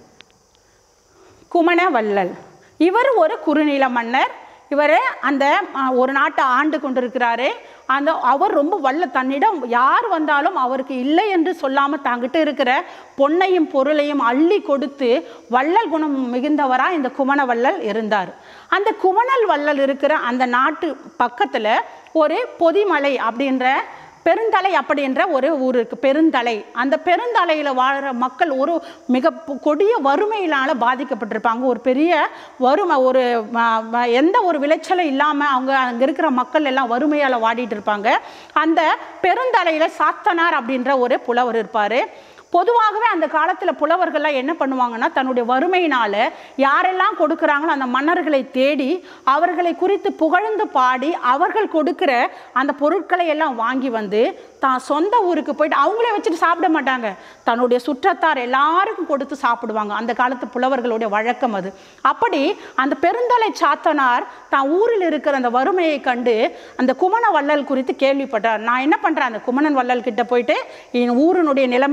குமணவள்ளல் இவர் ஒரு குறுநில மன்னர் இவர் அந்த அ, ஒரு நாட்டை ஆண்டு கொண்டிருக்கிறாரு அந்த அவர் ரொம்ப வல்ல தன்னிடம் யார் வந்தாலும் அவருக்கு இல்லை என்று சொல்லாமல் தாங்கிட்ட இருக்கிற பொன்னையும் பொருளையும் அள்ளி கொடுத்து வள்ளல் குணம் மிகுந்தவராக இந்த குமணவள்ளல் இருந்தார் அந்த குமணல் வள்ளல் இருக்கிற அந்த நாட்டு பக்கத்தில் ஒரு பொதிமலை அப்படின்ற பெருந்தலை அப்படின்ற ஒரு ஊர் இருக்குது பெருந்தலை அந்த பெருந்தலையில் வாழ்கிற மக்கள் ஒரு மிக பொ- கொடிய வறுமையினால் பாதிக்கப்பட்டிருப்பாங்க ஒரு பெரிய வறுமை ஒரு ம- ம- எந்த ஒரு விளைச்சலும் இல்லாமல் அவங்க அங்கே இருக்கிற மக்கள் எல்லாம் வறுமையால் வாடிட்டு இருப்பாங்க அந்த பெருந்தலையில் சாத்தனார் அப்படின்ற ஒரு புலவர் இருப்பார் பொதுவாகவே அந்த காலத்தில் புலவர்கள்லாம் என்ன பண்ணுவாங்கன்னா தன்னுடைய வறுமையினால் யாரெல்லாம் கொடுக்குறாங்களோ அந்த மன்னர்களை தேடி அவர்களை குறித்து புகழ்ந்து பாடி அவர்கள் கொடுக்கிற அந்த பொருட்களை எல்லாம் வாங்கி வந்து தான் சொந்த ஊருக்கு போயிட்டு அவங்களே வச்சுட்டு சாப்பிட மாட்டாங்க தன்னுடைய சுற்றத்தார் எல்லாருக்கும் கொடுத்து சாப்பிடுவாங்க அந்த காலத்து புலவர்களுடைய வழக்கம் அது அப்படி அந்த பெருந்தலை சாத்தனார் தான் ஊரில் இருக்கிற அந்த வறுமையை கண்டு அந்த குமண வள்ளல் குறித்து கேள்விப்பட்டார் நான் என்ன பண்ணுறேன் அந்த குமணன் வள்ளல் கிட்ட போயிட்டு என் ஊரினுடைய நிலைமையை நான்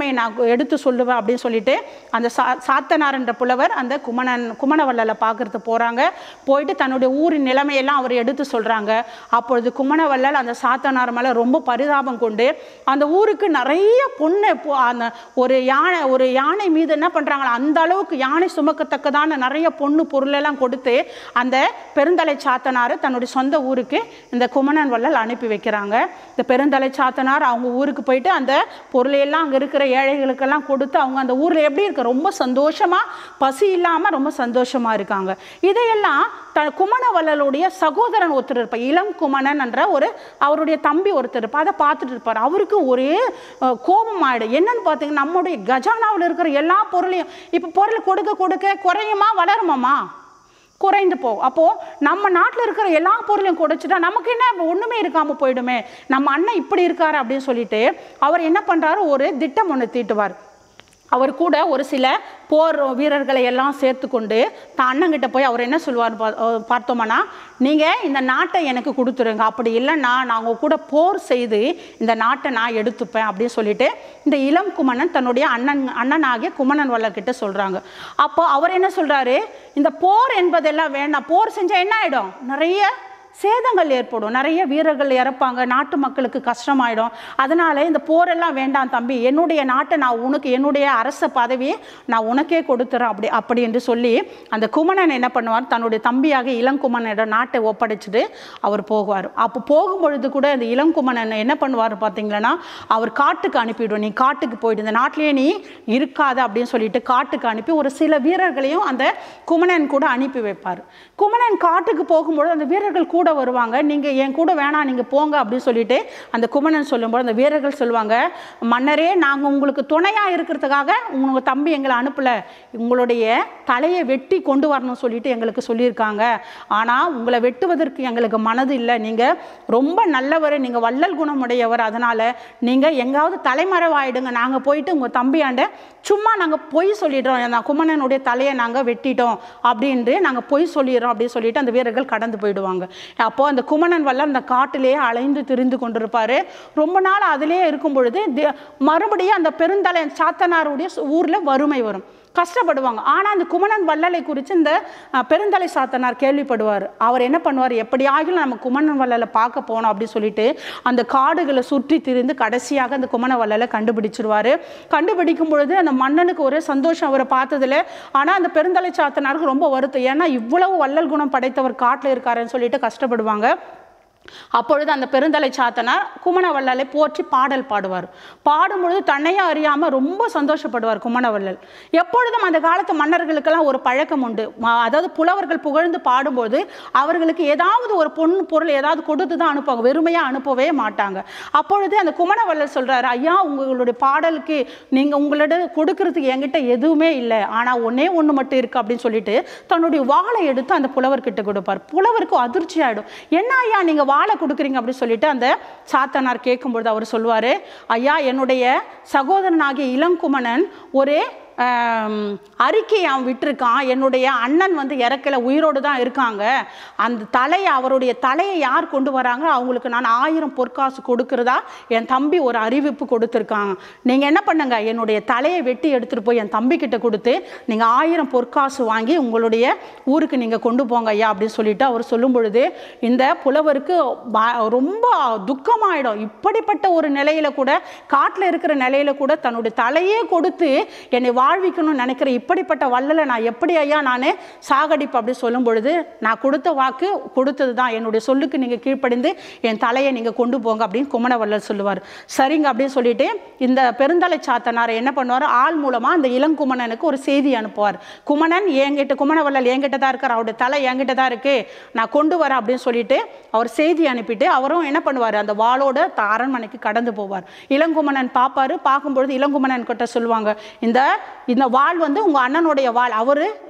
கு- எடுத்து சொல்லுவேன் அப்படின்னு சொல்லிட்டு அந்த சா சாத்தனார் என்ற புலவர் அந்த குமணன் குமணவள்ளலை பார்க்கறது போகிறாங்க போயிட்டு தன்னுடைய ஊரின் நிலைமையெல்லாம் அவர் எடுத்து சொல்கிறாங்க அப்பொழுது குமணவள்ளல் அந்த சாத்தனார் மேலே ரொம்ப பரிதாபம் கொண்டு அந்த ஊருக்கு நிறைய பொண்ணு பொ- அந்த ஒரு யானை ஒரு யானை மீது என்ன பண்ணுறாங்களா அந்த அளவுக்கு யானை சுமக்கத்தக்கதான நிறைய பொண்ணு பொருளெல்லாம் கொடுத்து அந்த பெருந்தலை சாத்தனார் தன்னுடைய சொந்த ஊருக்கு இந்த குமணன் வள்ளல் அனுப்பி வைக்கிறாங்க இந்த பெருந்தலை சாத்தனார் அவங்க ஊருக்கு போயிட்டு அந்த பொருளையெல்லாம் அங்கே இருக்கிற ஏழைகளுக்கெல்லாம் கொடுத்து அவங்க அந்த ஊரில் எப்படி இருக்கு ரொம்ப சந்தோஷமாக பசி இல்லாமல் ரொம்ப சந்தோஷமாக இருக்காங்க இதையெல்லாம் த குமணவள்ளலுடைய சகோதரன் ஒருத்தர் இருப்பார் இளம் குமணன் என்ற ஒரு அவருடைய தம்பி ஒருத்தர் இருப்பார் அதை பார்த்துட்டு இருப்பார் அவருக்கு ஒரே அஹ், கோபம் ஆயிடும் என்னன்னு பார்த்தீங்கன்னா நம்முடைய கஜானாவில் இருக்கிற எல்லா பொருளையும் இப்போ பொருள் கொடுக்க கொடுக்க குறையுமா வளருமாம்மா குறைந்து போகும் அப்போது நம்ம நாட்டில் இருக்கிற எல்லா பொருளையும் குடைச்சிட்டா நமக்கு என்ன ஒன்றுமே இருக்காமல் போயிடுமே நம்ம அண்ணன் இப்படி இருக்காரு அப்படின்னு சொல்லிட்டு அவர் என்ன பண்ணுறாரு ஒரு திட்டம் ஒன்று தீட்டுவார் அவர் கூட ஒரு சில போர் வீரர்களை எல்லாம் சேர்த்து கொண்டு தான் அண்ணங்கிட்ட போய் அவர் என்ன சொல்லுவார் பா- அஹ் பார்த்தோம்னா நீங்கள் இந்த நாட்டை எனக்கு கொடுத்துருங்க அப்படி இல்லைன்னா நான் உங்க கூட போர் செய்து இந்த நாட்டை நான் எடுத்துப்பேன் அப்படின்னு சொல்லிட்டு இந்த இளம் குமணன் தன்னுடைய அண்ணன் அண்ணனாகிய குமணன் வல்லர்கிட்ட சொல்கிறாங்க அப்போ அவர் என்ன சொல்கிறாரு இந்த போர் என்பதெல்லாம் வேண்டாம் போர் செஞ்சால் என்ன ஆகிடும் நிறைய சேதங்கள் ஏற்படும் நிறைய வீரர்கள் இறப்பாங்க நாட்டு மக்களுக்கு கஷ்டமாயிடும் அதனால இந்த போரெல்லாம் வேண்டாம் தம்பி என்னுடைய நாட்டை நான் உனக்கு என்னுடைய அரச பதவியை நான் உனக்கே கொடுத்துறேன் அப்படி அப்படி என்று சொல்லி அந்த குமணன் என்ன பண்ணுவார் தன்னுடைய தம்பியாக இளங்குமணனிடம் நாட்டை ஒப்படைச்சிட்டு அவர் போகுவார் அப்போ போகும்பொழுது கூட அந்த இளங்குமணன் என்ன பண்ணுவார் பார்த்தீங்களன்னா அவர் காட்டுக்கு அனுப்பிவிடும் நீ காட்டுக்கு போயிடு இந்த நாட்டிலேயே நீ இருக்காத அப்படின்னு சொல்லிட்டு காட்டுக்கு அனுப்பி ஒரு சில வீரர்களையும் அந்த குமணன் கூட அனுப்பி வைப்பார் குமணன் காட்டுக்கு போகும்பொழுது அந்த வீரர்கள் கூட வருவாங்க நீங்கள் என் கூட வேணாம் நீங்கள் போங்க அப்படின்னு சொல்லிட்டு அந்த குமணன் சொல்லும்போது அந்த வீரர்கள் சொல்லுவாங்க மன்னரே நாங்கள் உங்களுக்கு துணையாக இருக்கிறதுக்காக உங்கள் தம்பி எங்களை அனுப்பலை உங்களுடைய தலையை வெட்டி கொண்டு வரணும்னு சொல்லிட்டு எங்களுக்கு சொல்லியிருக்காங்க ஆனால் உங்களை வெட்டுவதற்கு எங்களுக்கு மனது இல்லை நீங்கள் ரொம்ப நல்லவர் நீங்கள் வள்ளல் குணமுடையவர் அதனால் நீங்கள் எங்காவது தலைமறைவாயிடுங்க நாங்கள் போயிட்டு உங்கள் தம்பியாண்ட சும்மா நாங்கள் பொய் சொல்லிடுறோம் நான் குமணனுடைய தலையை நாங்கள் வெட்டிட்டோம் அப்படின்ட்டு நாங்கள் பொய் சொல்லிடுறோம் அப்படின்னு சொல்லிட்டு அந்த வீரர்கள் கடந்து போயிடுவாங்க அப்போது அந்த குமணன் வல்ல அந்த காட்டிலேயே அலைந்து திரிந்து கொண்டிருப்பார் ரொம்ப நாள் அதிலேயே இருக்கும் பொழுது தி- மறுபடியும் அந்த பெருந்தலை சாத்தனாருடைய ஊரில் வறுமை வரும் கஷ்டப்படுவாங்க ஆனால் அந்த குமணன் வள்ளலை குறித்து இந்த அஹ், பெருந்தலை சாத்தனார் கேள்விப்படுவார் அவர் என்ன பண்ணுவார் எப்படியாகிலும் நம்ம குமணன் வள்ளலை பார்க்க போனோம் அப்படின்னு சொல்லிட்டு அந்த காடுகளை சுற்றி திரிந்து கடைசியாக அந்த குமண வள்ளலை கண்டுபிடிச்சிருவார் கண்டுபிடிக்கும் பொழுது அந்த மன்னனுக்கு ஒரே சந்தோஷம் அவரை பார்த்ததுல ஆனால் அந்த பெருந்தலை சாத்தனாருக்கு ரொம்ப வருத்தம் ஏன்னா இவ்வளவு வள்ளல் குணம் படைத்தவர் காட்டில் இருக்காருன்னு சொல்லிட்டு கஷ்டப்படுவாங்க அப்பொழுது அந்த பெருந்தலை சாத்தனார் குமணவள்ளலை போற்றி பாடல் பாடுவார் பாடும்பொழுது தன்னையே அறியாமல் ரொம்ப சந்தோஷப்படுவார் குமணவள்ளல் எப்பொழுதும் அந்த காலத்து மன்னர்களுக்கெல்லாம் ஒரு பழக்கம் உண்டு ம- அதாவது புலவர்கள் புகழ்ந்து பாடும்போது அவர்களுக்கு ஏதாவது ஒரு பொன் பொருள் ஏதாவது கொடுத்து தான் அனுப்புவாங்க வெறுமையாக அனுப்பவே மாட்டாங்க அப்பொழுது அந்த குமணவள்ளல் சொல்றாரு ஐயா உங்களுடைய பாடலுக்கு நீங்கள் உங்களோட கொடுக்கறதுக்கு என்கிட்ட எதுவுமே இல்லை ஆனால் ஒண்ணே ஒன்று மட்டும் இருக்கு அப்படின்னு சொல்லிட்டு தன்னுடைய வாளை எடுத்து அந்த புலவர்கிட்ட கொடுப்பார் புலவருக்கு அதிர்ச்சி ஆயிடும் என்ன ஐயா நீங்கள் வாழை கொடுக்குறீங்க அப்படின்னு சொல்லிட்டு அந்த சாத்தனார் கேட்கும்பொழுது அவர் சொல்லுவார் ஐயா என்னுடைய சகோதரனாகிய இளங்குமணன் ஒரு ஆம், அறிக்கையை அவன் விட்டிருக்கான் என்னுடைய அண்ணன் வந்து இறக்கல உயிரோடு தான் இருக்காங்க அந்த தலையை அவருடைய தலையை யார் கொண்டு வராங்க அவங்களுக்கு நான் ஆயிரம் பொற்காசு கொடுக்கறதா என் தம்பி ஒரு அறிவிப்பு கொடுத்துருக்காங்க நீங்கள் என்ன பண்ணுங்க என்னுடைய தலையை வெட்டி எடுத்துகிட்டு போய் என் தம்பி கிட்ட கொடுத்து நீங்கள் ஆயிரம் பொற்காசு வாங்கி உங்களுடைய ஊருக்கு நீங்கள் கொண்டு போங்க ஐயா அப்படின்னு சொல்லிட்டு அவர் சொல்லும் பொழுது இந்த புலவருக்கு ப- ரொம்ப துக்கமாயிடும் இப்படிப்பட்ட ஒரு நிலையில கூட காட்டில் இருக்கிற நிலையில கூட தன்னுடைய தலையே கொடுத்து என்னை வாழ்விக்கணும்னு நினைக்கிற இப்படிப்பட்ட வள்ளலை நான் எப்படி ஐயா நான் சாகடிப்பு அப்படி சொல்லும் பொழுது நான் கொடுத்த வாக்கு கொடுத்தது தான் என்னுடைய சொல்லுக்கு நீங்கள் கீழ்ப்படிந்து என் தலையை நீங்கள் கொண்டு போங்க அப்படின்னு குமணவள்ளல் சொல்லுவார் சரிங்க அப்படின்னு சொல்லிட்டு இந்த பெருந்தலை சாத்தனார் என்ன பண்ணுவார் ஆள் மூலமாக அந்த இளங்குமணனுக்கு ஒரு செய்தி அனுப்புவார் குமணன் என்கிட்ட குமணவள்ளல் என்கிட்ட தான் இருக்கார் அவருடைய தலை என்கிட்ட தான் இருக்கு நான் கொண்டு வரேன் அப்படின்னு சொல்லிட்டு அவர் செய்தி அனுப்பிட்டு அவரும் என்ன பண்ணுவார் அந்த வாளோட த- அரண்மனைக்கு கடந்து போவார் இளங்குமணன் பார்ப்பாரு பார்க்கும்பொழுது இளங்குமணன் கிட்ட சொல்லுவாங்க இந்த இந்த வாள் வந்து உங்கள் அண்ணனுடைய வாள் அவர்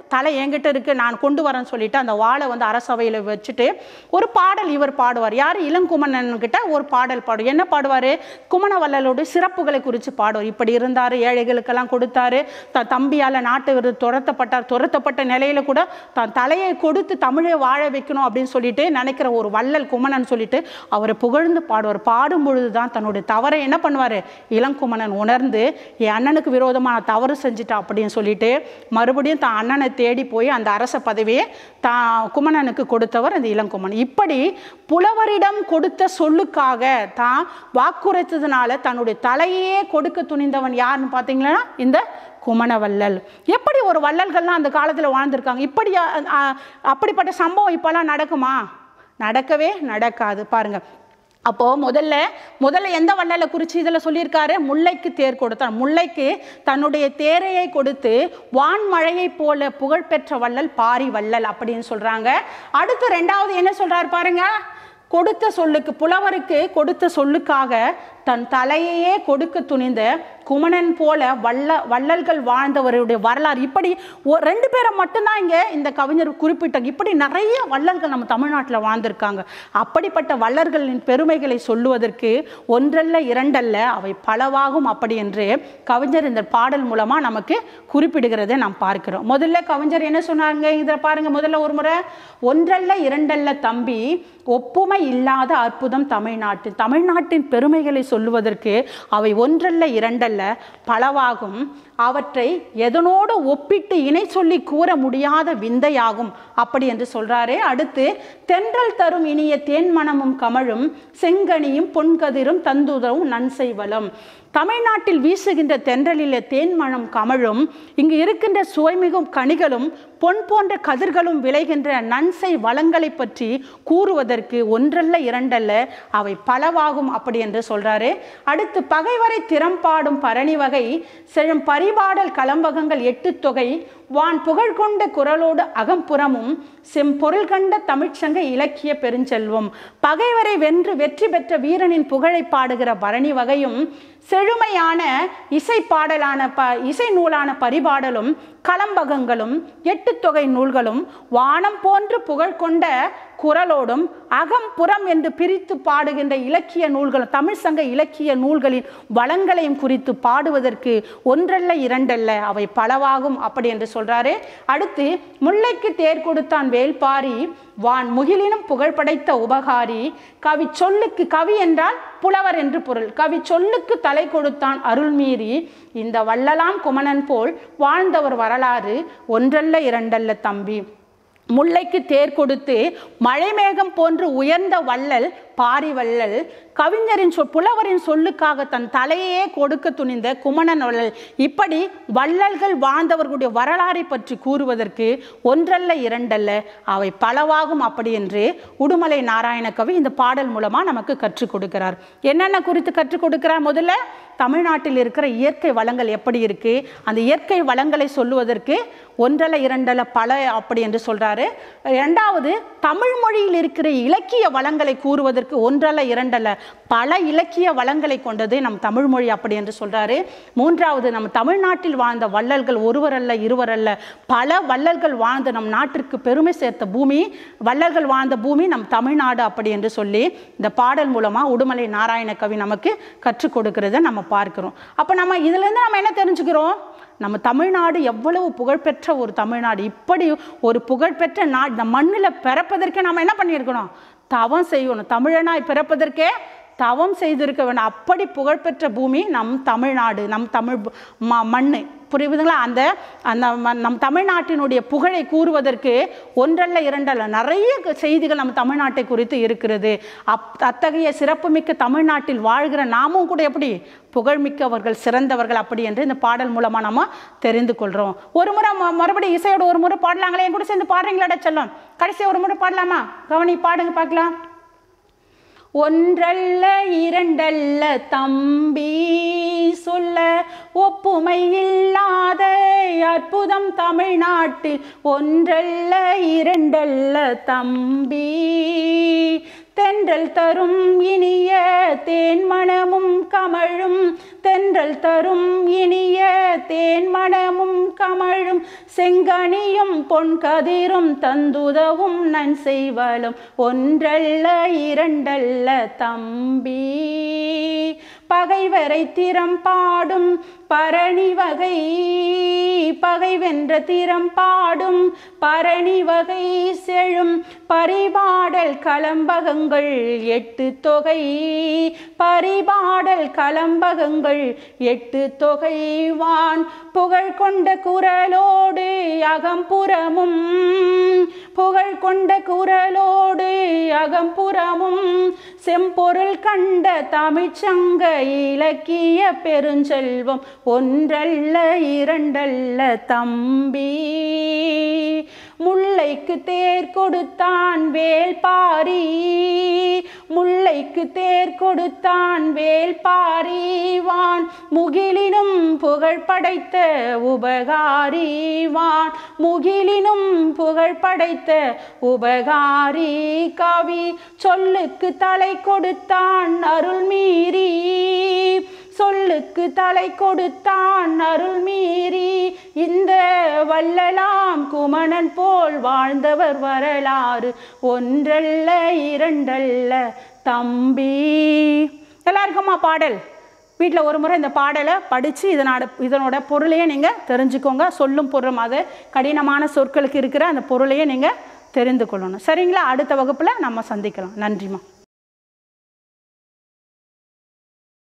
தலை என்கிட்ட இருக்குது நான் கொண்டு வரேன்னு சொல்லிட்டு அந்த வாளை வந்து அரசவையில் வச்சுட்டு ஒரு பாடல் இவர் பாடுவார் யார் இளங்குமணன் கிட்ட ஒரு பாடல் பாடு என்ன பாடுவார் குமணவல்லலோட சிறப்புகளை குறித்து பாடுவார் இப்படி இருந்தார் ஏழைகளுக்கெல்லாம் கொடுத்தாரு தன் தம்பியால் நாட்டு விரு துரத்தப்பட்டார் துரத்தப்பட்ட நிலையில கூட தன் தலையை கொடுத்து தமிழை வாழ வைக்கணும் அப்படின்னு சொல்லிட்டு நினைக்கிற ஒரு வள்ளல் குமணன் சொல்லிட்டு அவரை புகழ்ந்து பாடுவார் பாடும் பொழுது தான் தன்னுடைய தவறை என்ன பண்ணுவார் இளங்குமணன் உணர்ந்து என் அண்ணனுக்கு விரோதமாக நான் தவறு செஞ்சுட்டேன் அப்படின்னு சொல்லிட்டு மறுபடியும் தான் அண்ணனை தேடி போய் அந்த அரச பதவியை தான் குமணனுக்கு கொடுத்தவர் அந்த இளங்குமணன் இப்படி புலவரிடம் கொடுத்த சொல்லுக்காக தான் வாக்குரைத்ததுனால தன்னுடைய தலையே கொடுக்க துணிந்தவன் யாருன்னு பார்த்தீங்கன்னா இந்த குமணவள்ளல் எப்படி ஒரு வள்ளல்கள்லாம் அந்த காலத்தில் வாழ்ந்திருக்காங்க இப்படி அ, அ, அப்படிப்பட்ட சம்பவம் இப்போல்லாம் நடக்குமா நடக்கவே நடக்காது பாருங்க அப்போ முதல்ல முதல்ல எந்த வள்ளலை குறித்து இதில் சொல்லியிருக்காரு முல்லைக்கு தேர் கொடுத்தான் முல்லைக்கு தன்னுடைய தேரையை கொடுத்து வான்மழையை போல புகழ்பெற்ற வள்ளல் பாரி வள்ளல் அப்படின்னு சொல்றாங்க அடுத்து ரெண்டாவது என்ன சொல்றாரு பாருங்க கொடுத்த சொல்லுக்கு புலவருக்கு கொடுத்த சொல்லுக்காக தன் தலையையே கொடுக்க துணிந்த குமணன் போல வல்ல வள்ளல்கள் வாழ்ந்தவருடைய வரலாறு இப்படி ஒ- ரெண்டு பேரை மட்டும்தான் இங்கே இந்த கவிஞர் குறிப்பிட்டாங்க இப்படி நிறைய வள்ளல்கள் நம்ம தமிழ்நாட்டில் வாழ்ந்திருக்காங்க அப்படிப்பட்ட வள்ளல்களின் பெருமைகளை சொல்லுவதற்கு ஒன்றல்ல இரண்டல்ல அவை பலவாகும் அப்படி என்று கவிஞர் இந்த பாடல் மூலமாக நமக்கு குறிப்பிடுகிறதை நாம் பார்க்கிறோம் முதல்ல கவிஞர் என்ன சொன்னாங்க இதில் பாருங்க முதல்ல ஒரு முறை ஒன்றல்ல இரண்டல்ல தம்பி ஒப்புமை இல்லாத அற்புதம் தமிழ்நாட்டு தமிழ்நாட்டின் பெருமைகளை சொல்லுவதற்கு அவை ஒன்றல்ல இரண்டல்ல பலவாகும் அவற்றை எதனோடு ஒப்பிட்டு இணை சொல்லி கூற முடியாத விந்தையாகும் அப்படி என்று சொல்றாரு அடுத்து தென்றல் தரும் இனிய தேன்மணமும் கமழும் செங்கனியும் பொன்கதிரும் தந்துதவும் நன்செய்வலம் தமிழ்நாட்டில் வீசுகின்ற தென்றலிலே தேன்மணம் கமழும் இங்கு இருக்கின்ற சுவைமிகும் கனிகளும் பொன் போன்ற கதிர்களும் விளைகின்ற நன்சை வளங்களை பற்றி கூறுவதற்கு ஒன்றல்ல இரண்டல்ல அவை பலவாகும் அப்படி என்று சொல்றாரு அடுத்து பகைவரை திறம்பாடும் பரணி வகை செழும் பரிபாடல் கலம்பகங்கள் எட்டு தொகை வான் புகழ் கொண்ட குரலோடு அகம்புறமும் செம்பொருள் கண்ட தமிழ்ச்சங்க இலக்கிய பெருஞ்செல்வம் பகைவரை வென்று வெற்றி பெற்ற வீரனின் புகழை பாடுகிற பரணி வகையும் செழுமையான இசை பாடலான ப இசை நூலான பரிபாடலும் கலம்பகங்களும் எட்டு தொகை நூல்களும் வானம் போன்று புகழ் கொண்ட குரலோடும் அகம் புறம் என்று பிரித்து பாடுகின்ற இலக்கிய நூல்களும் தமிழ் சங்க இலக்கிய நூல்களின் வளங்களையும் குறித்து பாடுவதற்கு ஒன்றல்ல இரண்டல்ல அவை பலவாகும் அப்படி என்று சொல்றாரு அடுத்து முல்லைக்கு தேர் கொடுத்தான் வேல்பாரி வான் முகிலினும் புகழ் படைத்த உபகாரி கவி சொல்லுக்கு கவி என்றால் புலவர் என்று பொருள் கவி சொல்லுக்கு தலை கொடுத்தான் அருள்மீறி இந்த வள்ளலாம் குமணன் போல் வாழ்ந்தவர் வரலாறு ஒன்றல்ல இரண்டல்ல தம்பி முல்லைக்கு தேர் கொடுத்து மழைமேகம் போன்று உயர்ந்த வள்ளல் பாரி வள்ளல் கவிஞரின் சொல் புலவரின் சொல்லுக்காக தன் தலையே கொடுக்க துணிந்த குமணன் வள்ளல் இப்படி வள்ளல்கள் வாழ்ந்தவர்களுடைய வரலாறை பற்றி கூறுவதற்கு ஒன்றல்ல இரண்டல்ல அவை பலவாகும் அப்படி என்று உடுமலை நாராயண கவி இந்த பாடல் மூலமாக நமக்கு கற்றுக் கொடுக்கிறார் என்னென்ன குறித்து கற்றுக் கொடுக்கிறார் முதல்ல தமிழ்நாட்டில் இருக்கிற இயற்கை வளங்கள் எப்படி இருக்கு அந்த இயற்கை வளங்களை சொல்லுவதற்கு ஒன்றல்ல இரண்டல்ல பல அப்படி என்று சொல்றாரு இரண்டாவது தமிழ் மொழியில் இருக்கிற இலக்கிய வளங்களை கூறுவதற்கு ஒன்றல்ல இரண்டல்ல பல இலக்கிய வளங்களை கொண்டது நம் தமிழ் மொழி அப்படி என்று சொல்றாரு மூன்றாவது நம் தமிழ்நாட்டில் வாழ்ந்த வள்ளல்கள் ஒருவரல்ல இருவரல்ல பல வள்ளல்கள் வாழ்ந்த நம் நாட்டிற்கு பெருமை சேர்த்த பூமி வள்ளல்கள் வாழ்ந்த பூமி நம் தமிழ்நாடு அப்படி என்று சொல்லி இந்த பாடல் மூலமா உடுமலை நாராயண கவி நமக்கு கற்றுக் கொடுக்கிறத நம்ம பார்க்கிறோம் அப்போ நம்ம இதுலேருந்து நம்ம என்ன தெரிஞ்சுக்கிறோம் நம்ம தமிழ்நாடு எவ்வளவு புகழ்பெற்ற ஒரு தமிழ்நாடு இப்படி ஒரு புகழ்பெற்ற நாடு இந்த மண்ணில் பிறப்பதற்கே நம்ம என்ன பண்ணியிருக்கணும் தவம் செய்யணும் தமிழனாய் பிறப்பதற்கே தவம் செய்திருக்க வேண்டும் அப்படி புகழ்பெற்ற பூமி நம் தமிழ்நாடு நம் தமிழ் பு- ம மண் புரியுதுங்களா அந்த அந்த ம- நம் தமிழ்நாட்டினுடைய புகழை கூறுவதற்கு ஒன்றல்ல இரண்டல்ல நிறைய க- செய்திகள் நம்ம தமிழ்நாட்டை குறித்து இருக்கிறது அப் அத்தகைய சிறப்புமிக்க தமிழ்நாட்டில் வாழ்கிற நாமும் கூட எப்படி புகழ்மிக்கவர்கள் சிறந்தவர்கள் அப்படி என்று இந்த பாடல் மூலமாக நம்ம தெரிந்து கொள்கிறோம் ஒரு முறை ம- மறுபடியும் இசையோட ஒரு முறை பாடலாங்களே என் கூட சேர்ந்து பாடுறீங்களாடா செல்லம் கடைசி ஒரு முறை பாடலாமா கவனி பாடுங்க பார்க்கலாம் ஒன்றல்ல இரண்டல்ல தம்பி சொல்ல ஒப்புமை இல்லாத அற்புதம் தமிழ்நாட்டில் ஒன்றல்ல இரண்டல்ல தம்பி தென்றல் தரும் இனிய தேன்மணமும் கமழும் தென் தென்றல் தரும் இனிய தேன்மணமும் கமழும் செங்கனியும் பொன் கதிரும் தந்துதவும் நன் செய்வலும் ஒன்றல்ல இரண்டல்ல தம்பி பகைவரை திறம் பாடும் பரணி வகை பகை வென்ற திறம் பாடும் பரணி வகை செழும் பரிபாடல் கலம்பகங்கள் எட்டு தொகை பரிபாடல் கலம்பகங்கள் எட்டு தொகை வான் புகழ் கொண்ட குரலோடு அகம்புறமும் புகழ் கொண்ட குரலோடு அகம்புறமும் செம்பொருள் கண்ட தமிழ்ச்சங்க இலக்கிய பெருஞ்செல்வம் ஒன்றல்ல இரண்டல்ல தம்பி முல்லைக்கு தேர் கொடுத்தான் வேல் பாரி முல்லைக்கு தேர் கொடுத்தான் வேல் பாரிவான் முகிலினும் புகழ் படைத்த உபகாரிவான் முகிலினும் புகழ் படைத்த உபகாரி கவி சொல்லுக்கு தலை கொடுத்தான் அருள் மீறி சொல்லுக்கு தலை கொடுத்தான் அருள் மீறி இந்த வள்ளலாம் குமணன் போல் வாழ்ந்தவர் வரலாறு ஒன்றல்ல இரண்டல்ல தம்பி எல்லாருக்குமா பாடல் வீட்டில் ஒரு முறை இந்த பாடலை படித்து இதனோட இதனோட பொருளையே நீங்கள் தெரிஞ்சுக்கோங்க சொல்லும் பொருளும் அது கடினமான சொற்களுக்கு இருக்கிற அந்த பொருளையே நீங்கள் தெரிந்து கொள்ளணும் சரிங்களா அடுத்த வகுப்பில் நம்ம சந்திக்கலாம் நன்றிம்மா